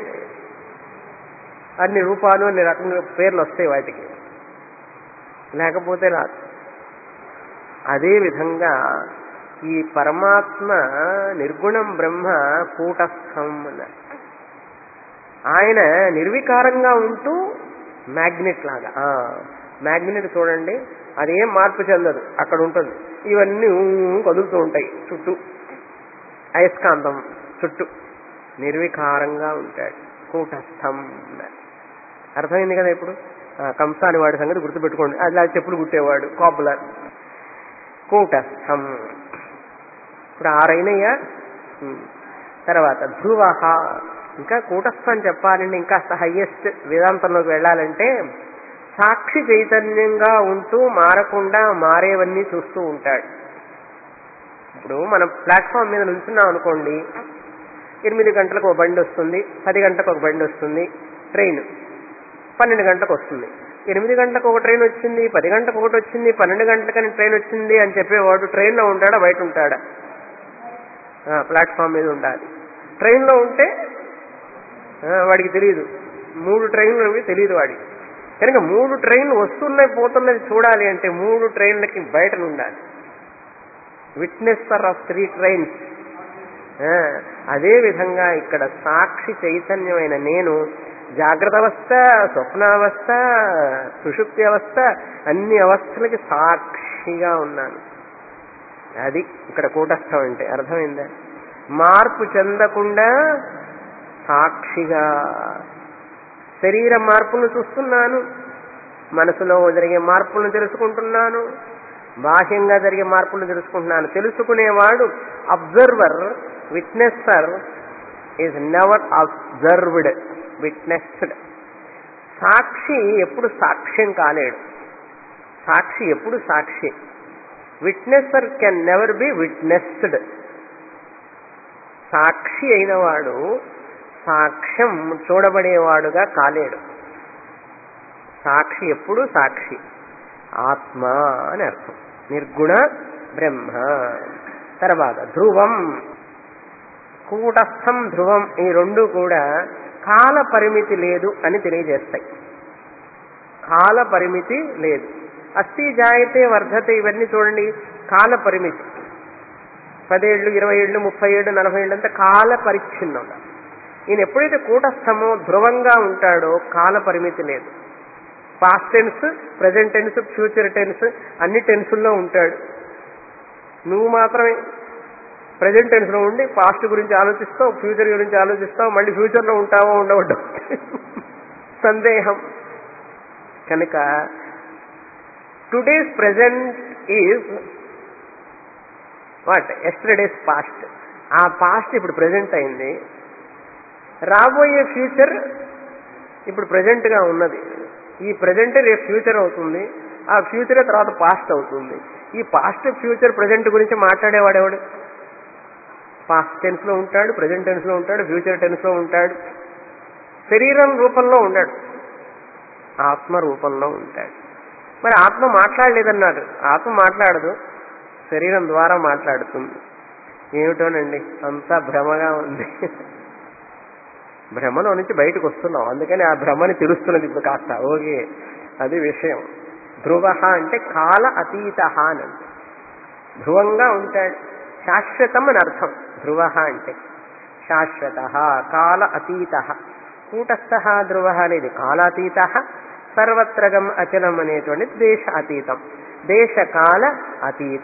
అన్ని రూపాలు అన్ని రకంగా పేర్లు వస్తాయి వాటికి లేకపోతే రాదు అదే విధంగా ఈ పరమాత్మ నిర్గుణం బ్రహ్మ కూటస్థం అన్నారు ఆయన నిర్వికారంగా ఉంటూ మ్యాగ్నెట్ లాగా ఆ, మ్యాగ్నెట్ చూడండి అదేం మార్పు చెందదు అక్కడ ఉంటుంది ఇవన్నీ ఊ కదులుతూ ఉంటాయి చుట్టూ అయస్కాంతం చుట్టూ నిర్వికారంగా ఉంటాడు కూటస్థం అన్నారు. అర్థమైంది కదా ఇప్పుడు ఆ, కంసాలి వాడి సంగతి గుర్తుపెట్టుకోండి అలా చెప్పులు కుట్టేవాడు కాపులర్ కూటస్థం ఇప్పుడు ఆరైనయ్యా ఉమ్. తర్వాత ధ్రువ ఇంకా కూటస్థం చెప్పాలంటే ఇంకా హయ్యెస్ట్ వేదాంతంలోకి వెళ్ళాలంటే సాక్షి చైతన్యంగా ఉంటూ మారకుండా మారేవన్నీ చూస్తూ ఉంటాడు ఇప్పుడు మనం ప్లాట్ఫామ్ మీద నిల్చున్నాం అనుకోండి ఎనిమిది గంటలకు ఒక బండి వస్తుంది పది గంటలకు ఒక బండి వస్తుంది ట్రైన్ పన్నెండు గంటలకు వస్తుంది ఎనిమిది గంటలకు ఒక ట్రైన్ వచ్చింది పది గంటలకు ఒకటి వచ్చింది పన్నెండు గంటలకని ట్రైన్ వచ్చింది అని చెప్పేవాడు ట్రైన్లో ఉంటాడా బయట ఉంటాడా ఆ, ప్లాట్ఫామ్ మీద ఉండాలి ట్రైన్లో ఉంటే ఆ, వాడికి తెలియదు మూడు ట్రైన్లు అవి తెలియదు వాడికి కనుక మూడు ట్రైన్లు వస్తున్నాయి పోతున్నది చూడాలి అంటే మూడు ట్రైన్లకి బయట ఉండాలి విట్నెస్సర్ ఆఫ్ త్రీ ట్రైన్స్ అదే విధంగా ఇక్కడ సాక్షి చైతన్యమైన నేను జాగ్రత్త అవస్థ స్వప్నావస్థ సుషుప్తి అవస్థ అన్ని అవస్థలకి సాక్షిగా ఉన్నాను అది ఇక్కడ కూటస్థం అంటే అర్థమైందా మార్పు చెందకుండా సాక్షిగా శరీర మార్పులను చూస్తున్నాను మనసులో జరిగే మార్పులను తెలుసుకుంటున్నాను బాహ్యంగా జరిగే మార్పులను తెలుసుకుంటున్నాను తెలుసుకునేవాడు observer witnesser is never observed witnessed సాక్షి ఎప్పుడు సాక్ష్యం కాలేడు సాక్షి ఎప్పుడు సాక్షి witnesser can never be witnessed సాక్షి అయినవాడు సాక్ష్యం చూడబడేవాడుగా కాలేడు సాక్షి ఎప్పుడు సాక్షి ఆత్మ అని అర్థం నిర్గుణ బ్రహ్మ తర్వాత ధ్రువం కూటస్థం ధ్రువం ఈ రెండు కూడా కాల పరిమితి లేదు అని తెలియజేస్తాయి కాల పరిమితి లేదు అస్థి జాయతే వర్ధతే ఇవన్నీ చూడండి కాల పరిమితి పదేళ్ళు ఇరవై ఏళ్ళు ముప్పై ఏళ్ళు నలభై ఏళ్ళు అంతా కాల పరిచ్ఛిన్నం ఈయన ఎప్పుడైతే కూటస్థమో ధ్రువంగా ఉంటాడో కాల పరిమితి లేదు past tense present tense future tense అన్ని టెన్సుల్లో ఉంటాడు నువ్వు మాత్రమే ప్రజెంట్ టెన్స్ లో ఉండి పాస్ట్ గురించి ఆలోచిస్తావు ఫ్యూచర్ గురించి ఆలోచిస్తావు మళ్ళీ ఫ్యూచర్ లో ఉంటావో ఉండవద్దు సందేహం కనుక today's present is what yesterday's past ఆ పాస్ట్ ఇప్పుడు ప్రజెంట్ అయింది రాబోయే ఫ్యూచర్ ఇప్పుడు ప్రజెంట్ గా ఉన్నది ఈ ప్రజెంట్ రేపు ఫ్యూచర్ అవుతుంది ఆ ఫ్యూచర్ తర్వాత పాస్ట్ అవుతుంది ఈ పాస్ట్ ఫ్యూచర్ ప్రజెంట్ గురించి మాట్లాడేవాడేవాడు పాస్ట్ టెన్స్ లో ఉంటాడు ప్రజెంట్ టెన్స్ లో ఉంటాడు ఫ్యూచర్ టెన్స్ లో ఉంటాడు శరీరం రూపంలో ఉంటాడు ఆత్మ రూపంలో ఉంటాడు మరి ఆత్మ మాట్లాడలేదన్నాడు ఆత్మ మాట్లాడదు శరీరం ద్వారా మాట్లాడుతుంది ఏమిటోనండి అంతా భ్రమగా ఉంది భ్రమలో నుంచి బయటకు వస్తున్నాం అందుకని ఆ భ్రమని తెలుస్తున్నది ఇప్పుడు కాస్త ఓకే అది విషయం ధ్రువ అంటే కాల అతీత అని ధ్రువంగా ఉంటాడు శాశ్వతం అని అర్థం ధ్రువ అంటే శాశ్వత కాల అతీత కూటస్థ ధ్రువ అనేది కాలాతీత సర్వత్రగం అచలం అనేటువంటి దేశ అతీతం దేశకాల అతీత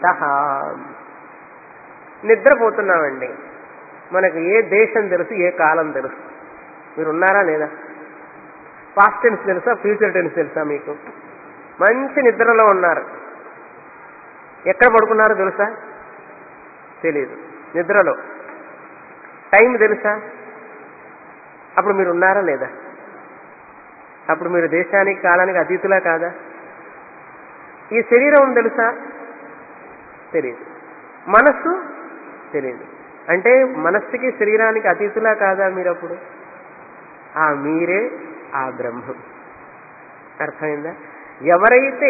నిద్రపోతున్నామండి మనకు ఏ దేశం తెలుసు ఏ కాలం తెలుసు మీరు ఉన్నారా లేదా పాస్ట్ టెన్స్ తెలుసా ఫ్యూచర్ టెన్స్ తెలుసా మీకు మంచి నిద్రలో ఉన్నారు ఎక్కడ పడుకున్నారో తెలుసా తెలియదు నిద్రలో టైం తెలుసా అప్పుడు మీరు ఉన్నారా లేదా అప్పుడు మీరు దేశానికి కాలానికి అతీతులా కాదా ఈ శరీరం తెలుసా తెలియదు మనస్సు తెలియదు అంటే మనస్సుకి శరీరానికి అతీతులా కాదా మీరు అప్పుడు ఆ మీరే ఆ బ్రహ్మం అర్థమైందా ఎవరైతే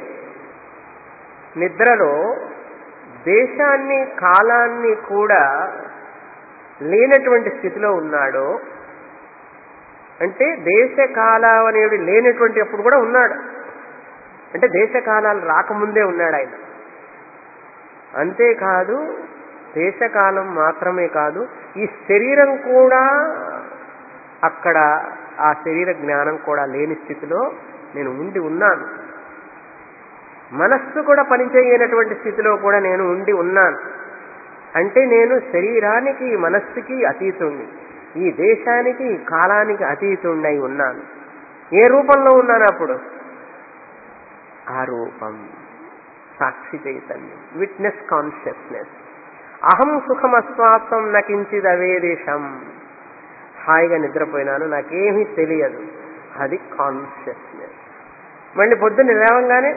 నిద్రలో దేశాన్ని కాలాన్ని కూడా లేనటువంటి స్థితిలో ఉన్నాడో అంటే దేశ కాలం అనేవి లేనటువంటి అప్పుడు కూడా ఉన్నాడు అంటే దేశకాలాలు రాకముందే ఉన్నాడు ఆయన అంతేకాదు దేశకాలం మాత్రమే కాదు ఈ శరీరం కూడా అక్కడ ఆ శరీర జ్ఞానం కూడా లేని స్థితిలో నేను ఉండి ఉన్నాను మనస్సు కూడా పనిచేయనటువంటి స్థితిలో కూడా నేను ఉండి ఉన్నాను అంటే నేను శరీరానికి మనస్సుకి అతీతుణ్ణి ఈ దేశానికి ఈ కాలానికి అతీతుణ్ణై ఉన్నాను ఏ రూపంలో ఉన్నాను అప్పుడు ఆ రూపం సాక్షి చైతన్యం విట్నెస్ కాన్షియస్నెస్ అహం సుఖమస్వాసం నకించిది అవేదేశం హాయిగా నిద్రపోయినాను నాకేమీ తెలియదు అది కాన్షియస్నెస్ మళ్ళీ పొద్దున్న లేవంగానే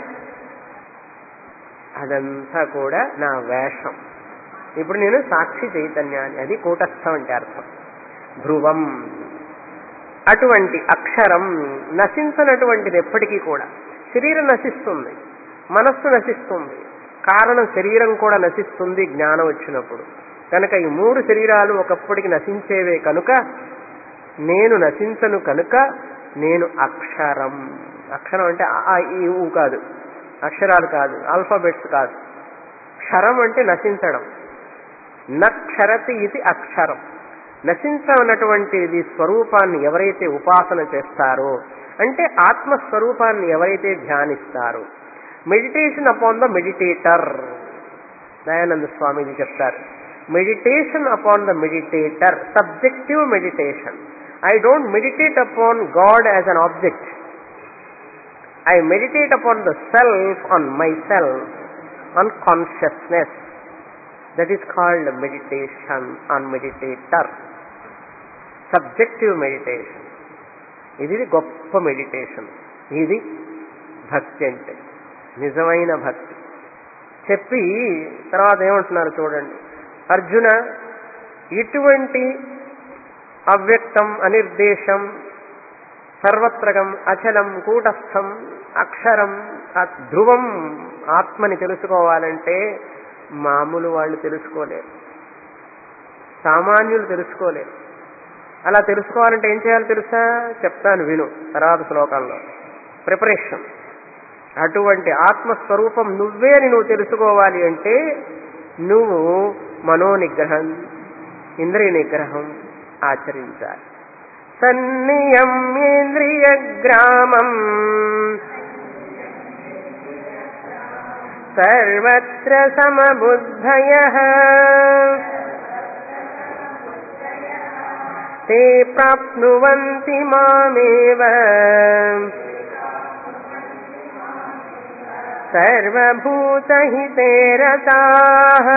అదంతా కూడా నా వేషం ఇప్పుడు నేను సాక్షి చైతన్యాన్ని అది కూటస్థం అంటే అర్థం ధ్రువం అటువంటి అక్షరం నశించనటువంటిది ఎప్పటికీ కూడా శరీరం నశిస్తుంది మనస్సు నశిస్తుంది కారణం శరీరం కూడా నశిస్తుంది జ్ఞానం వచ్చినప్పుడు కనుక ఈ మూడు శరీరాలు ఒకప్పటికి నశించేవే కనుక నేను నశించను కనుక నేను అక్షరం అక్షరం అంటే ఆ ఈ ఊ కాదు అక్షరాలు కాదు ఆల్ఫాబెట్స్ కాదు క్షరం అంటే నశించడం నక్షరతి ఇది అక్షరం నశించనటువంటిది స్వరూపాన్ని ఎవరైతే ఉపాసన చేస్తారో అంటే ఆత్మస్వరూపాన్ని ఎవరైతే ధ్యానిస్తారో meditation upon the meditator Dayananda Swamiji చెప్తారు meditation upon the meditator subjective meditation I don't meditate upon god as an object I meditate upon the self on my self on consciousness that is called meditation on meditator subjective meditation ఇది గొప్ప meditation ఇది భక్తి అంటే నిజమైన భక్తి చెప్పి తర్వాత ఏమంటున్నారు చూడండి అర్జున ఇటువంటి అవ్యక్తం అనిర్దేశం సర్వత్రగం అచలం కూటస్థం అక్షరం ఆ ధ్రువం ఆత్మని తెలుసుకోవాలంటే మామూలు వాళ్ళు తెలుసుకోలేరు సామాన్యులు తెలుసుకోలేరు అలా తెలుసుకోవాలంటే ఏం చేయాలో తెలుసా చెప్తాను విను తర్వాత శ్లోకంలో ప్రిపరేషన్ అటువంటి ఆత్మస్వరూపం నువ్వే అని నువ్వు తెలుసుకోవాలి అంటే నువ్వు మనోనిగ్రహం ఇంద్రియ నిగ్రహం ఆచరించాలి సన్నియమ్యేంద్రియ గ్రామం సర్వత్ర సమబుద్ధయ ते प्राप्नुवन्ति मामेव सर्वभूतहिते रताः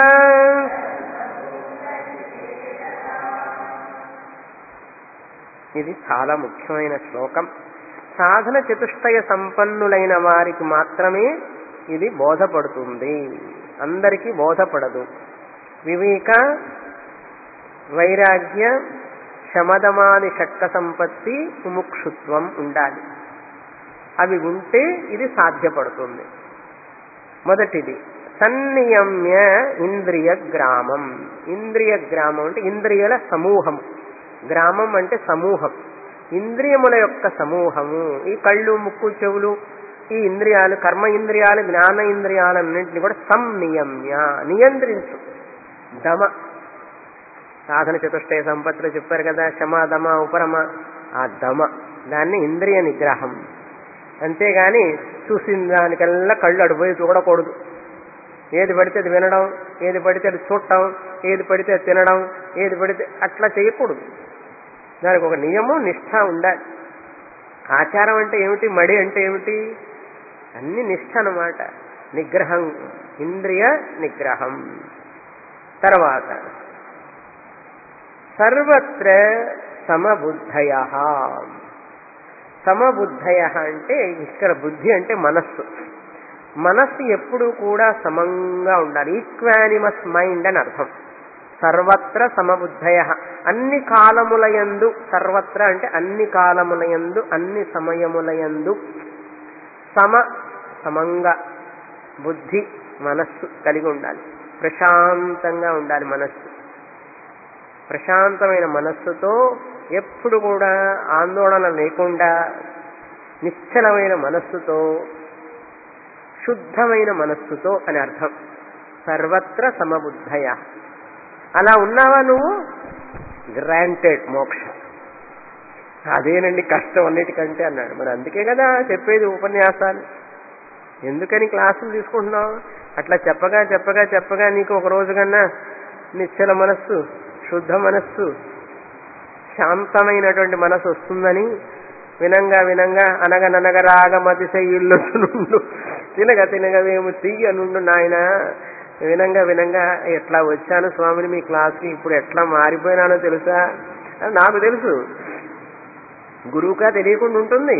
ఇది చాలా ముఖ్యమైన శ్లోకం సాధన చతుష్టయ సంపన్నులైన వారికి మాత్రమే ఇది బోధపడుతుంది అందరికీ బోధపడదు వివేక వైరాగ్య శమదమాది షట్క సంపత్తి ముముక్షుత్వం ఉండాలి అవి ఉంటే ఇది సాధ్యపడుతుంది మొదటిది సన్నియమ్య ఇంద్రియ గ్రామం ఇంద్రియ గ్రామం అంటే ఇంద్రియాల సమూహం గ్రామం అంటే సమూహం ఇంద్రియముల యొక్క సమూహము ఈ కళ్ళు ముక్కు చెవులు ఈ ఇంద్రియాలు కర్మ ఇంద్రియాలు జ్ఞాన ఇంద్రియాలన్నింటినీ కూడా సంనియమ్య నియంత్రించు దమ సాధన చతుష్టయ సంపత్తులు చెప్పారు కదా శమ దమ ఉపరమ ఆ దమ దాన్ని ఇంద్రియ నిగ్రహం అంతేగాని చూసిన దానికల్లా కళ్ళు అడిపోయి చూడకూడదు ఏది పడితే అది వినడం ఏది పడితే అది చూడటం ఏది పడితే అది తినడం ఏది పడితే అట్లా చేయకూడదు దానికి ఒక నియమం నిష్ఠ ఉండాలి ఆచారం అంటే ఏమిటి మడి అంటే ఏమిటి అన్ని నిష్ఠ అన్నమాట నిగ్రహం ఇంద్రియ నిగ్రహం తర్వాత సర్వత్ర సమబుద్ధయ సమబుద్ధయ అంటే ఇక్కడ బుద్ధి అంటే మనస్సు మనస్సు ఎప్పుడూ కూడా సమంగా ఉండాలి ఈక్వానిమస్ మైండ్ అని అర్థం సర్వత్ర సమబుద్ధయ అన్ని కాలములయందు సర్వత్ర అంటే అన్ని కాలములయందు అన్ని సమయములయందు సమ సమంగా బుద్ధి మనస్సు కలిగి ఉండాలి ప్రశాంతంగా ఉండాలి మనస్సు ప్రశాంతమైన మనస్సుతో ఎప్పుడు కూడా ఆందోళన లేకుండా నిశ్చలమైన మనస్సుతో శుద్ధమైన మనస్సుతో అని అర్థం సర్వత్ర సమబుద్ధయ అలా ఉన్నావా నువ్వు గ్రాంటెడ్ మోక్ష అదేనండి కష్టం అన్నిటికంటే అన్నాడు మరి అందుకే కదా చెప్పేది ఉపన్యాసాలు ఎందుకని క్లాసులు తీసుకుంటున్నావు అట్లా చెప్పగా చెప్పగా చెప్పగా నీకు ఒక రోజు కన్నా నిశ్చల మనస్సు శుద్ధ మనస్సు శాంతమైనటువంటి మనసు వస్తుందని వినంగా వినంగా అనగననగ రాగమతిశయిల్లు నుండు తినగ తినగవేము తీయ నుండు నాయన వినంగా వినంగా ఎట్లా వచ్చాను స్వామిని మీ క్లాస్కి ఇప్పుడు ఎట్లా మారిపోయినానో తెలుసా అని నాకు తెలుసు గురువుగా తెలియకుండా ఉంటుంది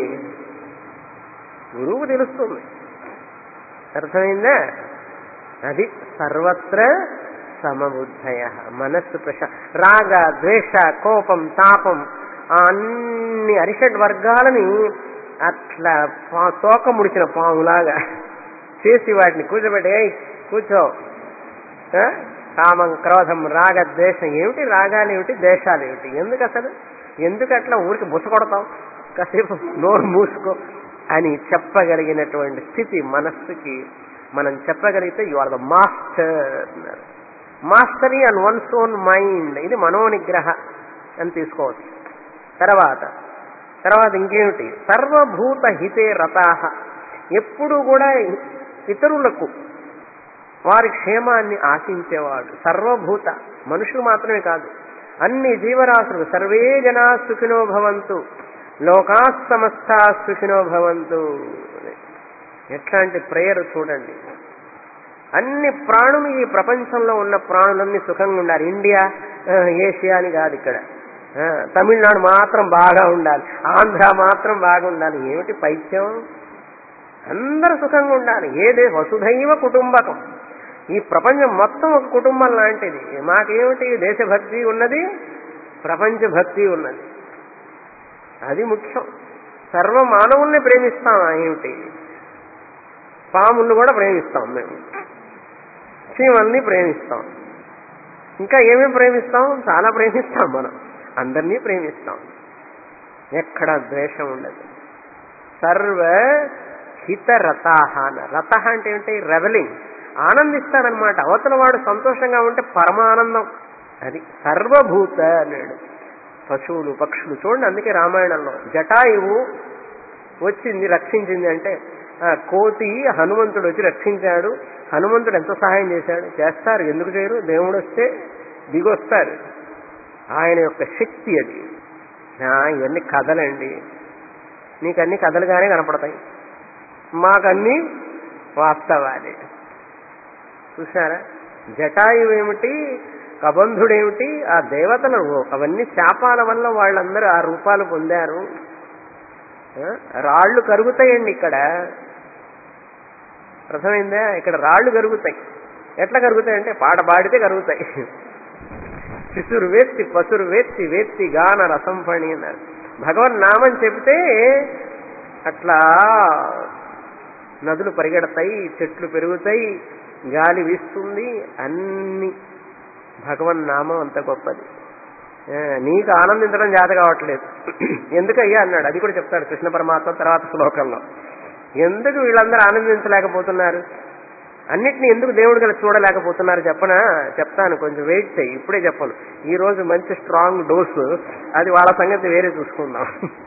గురువుకు తెలుస్తుంది అర్థమైందా అది సర్వత్ర సమబుద్ధయ మనస్సు ప్రశా రాగ ద్వేష కోపం తాపం ఆ అన్ని అరిషడ్ వర్గాలని అట్లా పా- తోక ముడిచిన పాములాగా చేసి వాటిని కూర్చోబెట్టి "ఏయ్, కూర్చో ఆ? కామం క్రోధం రాగ ద్వేషం ఏమిటి రాగాలు ఏమిటి ద్వేషాలు ఏమిటి ఎందుకు అసలు ఎందుకు అట్లా ఊరికి బుసకొడతాం కాసేపు నోరు మూసుకో అని చెప్పగలిగినటువంటి స్థితి మనస్సుకి మనం చెప్పగలిగితే యు ఆర్ ద మాస్టర్ అన్నారు mastery and one's own mind ఇది మనోనిగ్రహ అని తీసుకోవచ్చు తర్వాత తర్వాత ఇంకేమిటి సర్వభూత హితే రతాహ ఎప్పుడు కూడా ఇతరులకు వారి క్షేమాన్ని ఆశించేవాడు సర్వభూత మనుషులు మాత్రమే కాదు అన్ని జీవరాశులు సర్వే జనా సుఖినో భవంతు లోకా సమస్తా సుఖినో భవంతు ఎట్లాంటి ప్రేయర్ చూడండి అన్ని ప్రాణులు ఈ ప్రపంచంలో ఉన్న ప్రాణులన్నీ సుఖంగా ఉండాలి ఇండియా ఆ, ఏషియా అని కాదు ఇక్కడ ఆ, తమిళనాడు మాత్రం బాగా ఉండాలి ఆంధ్ర మాత్రం బాగుండాలి ఏమిటి పైత్యం అందరూ సుఖంగా ఉండాలి ఏదే వసుధైవ కుటుంబకం ఈ ప్రపంచం మొత్తం ఒక కుటుంబం లాంటిది మాకేమిటి దేశభక్తి ఉన్నది ప్రపంచ భక్తి ఉన్నది అది ముఖ్యం సర్వ మానవుల్ని ప్రేమిస్తాం ఏమిటి పాములను కూడా ప్రేమిస్తాం మేము చీమల్ని ప్రేమిస్తాం ఇంకా ఏమేమి ప్రేమిస్తాం చాలా ప్రేమిస్తాం మనం అందరినీ ప్రేమిస్తాం ఎక్కడ ద్వేషం ఉండదు సర్వ హిత రతాహ రత అంటే ఏంటి రెవలింగ్ ఆనందిస్తారనమాట అవతల వాడు సంతోషంగా ఉంటే పరమానందం అది సర్వభూత అన్నాడు పశువులు పక్షులు చూడండి అందుకే రామాయణంలో జటాయువు వచ్చింది రక్షించింది అంటే ఆ కోతి హనుమంతుడు వచ్చి రక్షించాడు హనుమంతుడు ఎంత సహాయం చేశాడు చేస్తారు ఎందుకు చేయరు దేవుడు వస్తే దిగొస్తారు ఆయన యొక్క శక్తి అది ఆ, ఇవన్నీ కథలండి నీకన్నీ కథలుగానే కనపడతాయి మాకన్నీ వాస్తవాలే చూసారా జటాయువేమిటి కబంధుడేమిటి ఆ దేవతలు అవన్నీ శాపాల వల్ల వాళ్ళందరూ ఆ రూపాలు పొందారు ఆ, రాళ్ళు కరుగుతాయండి ఇక్కడ అర్థమైందా ఇక్కడ రాళ్ళు కరుగుతాయి ఎట్లా కరుగుతాయంటే పాట పాడితే కరుగుతాయి శిశురు వేత్తి పసురు వేత్తి వేత్తి గాన రసం ఫణి అన్నారు భగవన్ నామం చెబితే అట్లా నదులు పరిగెడతాయి చెట్లు పెరుగుతాయి గాలి వీస్తుంది అన్ని భగవన్ నామం అంత గొప్పది ఆ, నీకు ఆనందించడం జాత కావట్లేదు ఎందుకయ్యా అన్నాడు అది కూడా చెప్తాడు కృష్ణ పరమాత్మ తర్వాత శ్లోకంలో ఎందుకు వీళ్ళందరూ ఆనందించలేకపోతున్నారు అన్నిటిని ఎందుకు దేవుడు గల చూడలేకపోతున్నారు చెప్పనా చెప్తాను కొంచెం వెయిట్ చేయి ఇప్పుడే చెప్పను ఈ రోజు మంచి స్ట్రాంగ్ డోసు అది వాళ్ళ సంగతి వేరే చూసుకుందాం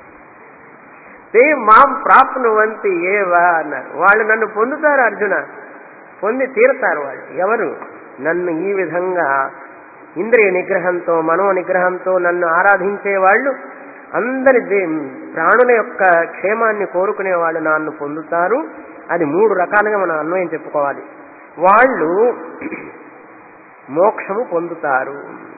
తే మాం ప్రాప్నువంతి ఏవా అన్నారు వాళ్ళు నన్ను పొందుతారు అర్జున పొంది తీరుతారు వాళ్ళు ఎవరు నన్ను ఈ విధంగా ఇంద్రియ నిగ్రహంతో మనో నిగ్రహంతో నన్ను ఆరాధించే వాళ్ళు అందరి దే- ప్రాణుల యొక్క క్షేమాన్ని కోరుకునే వాళ్ళు నన్ను పొందుతారు అది మూడు రకాలుగా మనం అన్వయం చెప్పుకోవాలి వాళ్ళు మోక్షము పొందుతారు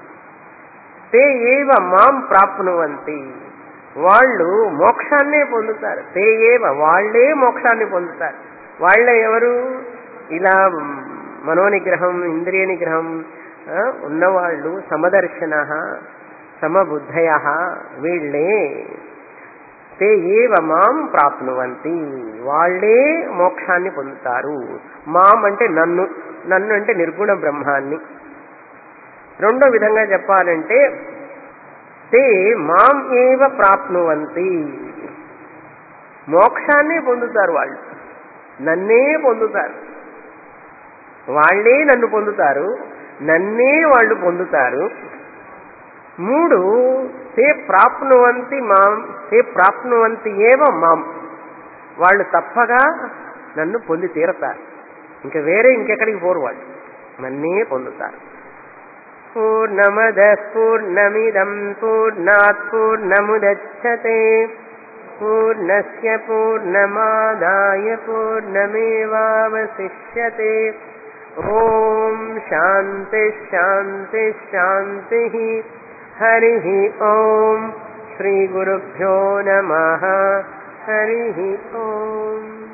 తే ఏవ మాం ప్రాప్నువంతి వాళ్ళు మోక్షాన్నే పొందుతారు తే ఏవ వాళ్లే మోక్షాన్ని పొందుతారు వాళ్ళే ఎవరు ఇలా మనోనిగ్రహం ఇంద్రియ నిగ్రహం ఆ, ఉన్నవాళ్ళు సమదర్శన సమబుద్ధయ వీళ్ళే తే ఏవ మాం ప్రాప్నువంతి వాళ్ళే మోక్షాన్ని పొందుతారు మాం అంటే నన్ను నన్ను అంటే నిర్గుణ బ్రహ్మాన్ని రెండో విధంగా చెప్పాలంటే తే మాం ఏవ ప్రాప్నువంతి మోక్షాన్నే పొందుతారు వాళ్ళు నన్నే పొందుతారు వాళ్ళే నన్ను పొందుతారు నన్నే వాళ్ళు పొందుతారు మూడు తే ప్రాప్నువంతి మాం తే ప్రాప్నువంతి ఏవ మాం వాళ్ళు తప్పగా నన్ను పొంది తీరతారు ఇంకా వేరే ఇంకెక్కడికి పోరు వాళ్ళు నన్నే పొందుతారు పూర్ణమద పూర్ణమిదం పూర్ణాత్ పూర్ణముదచ్చతే పూర్ణస్య పూర్ణమాదాయ పూర్ణమేవావశిష్యతే ఓం శాంతి శాంతి శాంతి హరి ఓం శ్రీ గురుభ్యో నమ హరి ఓం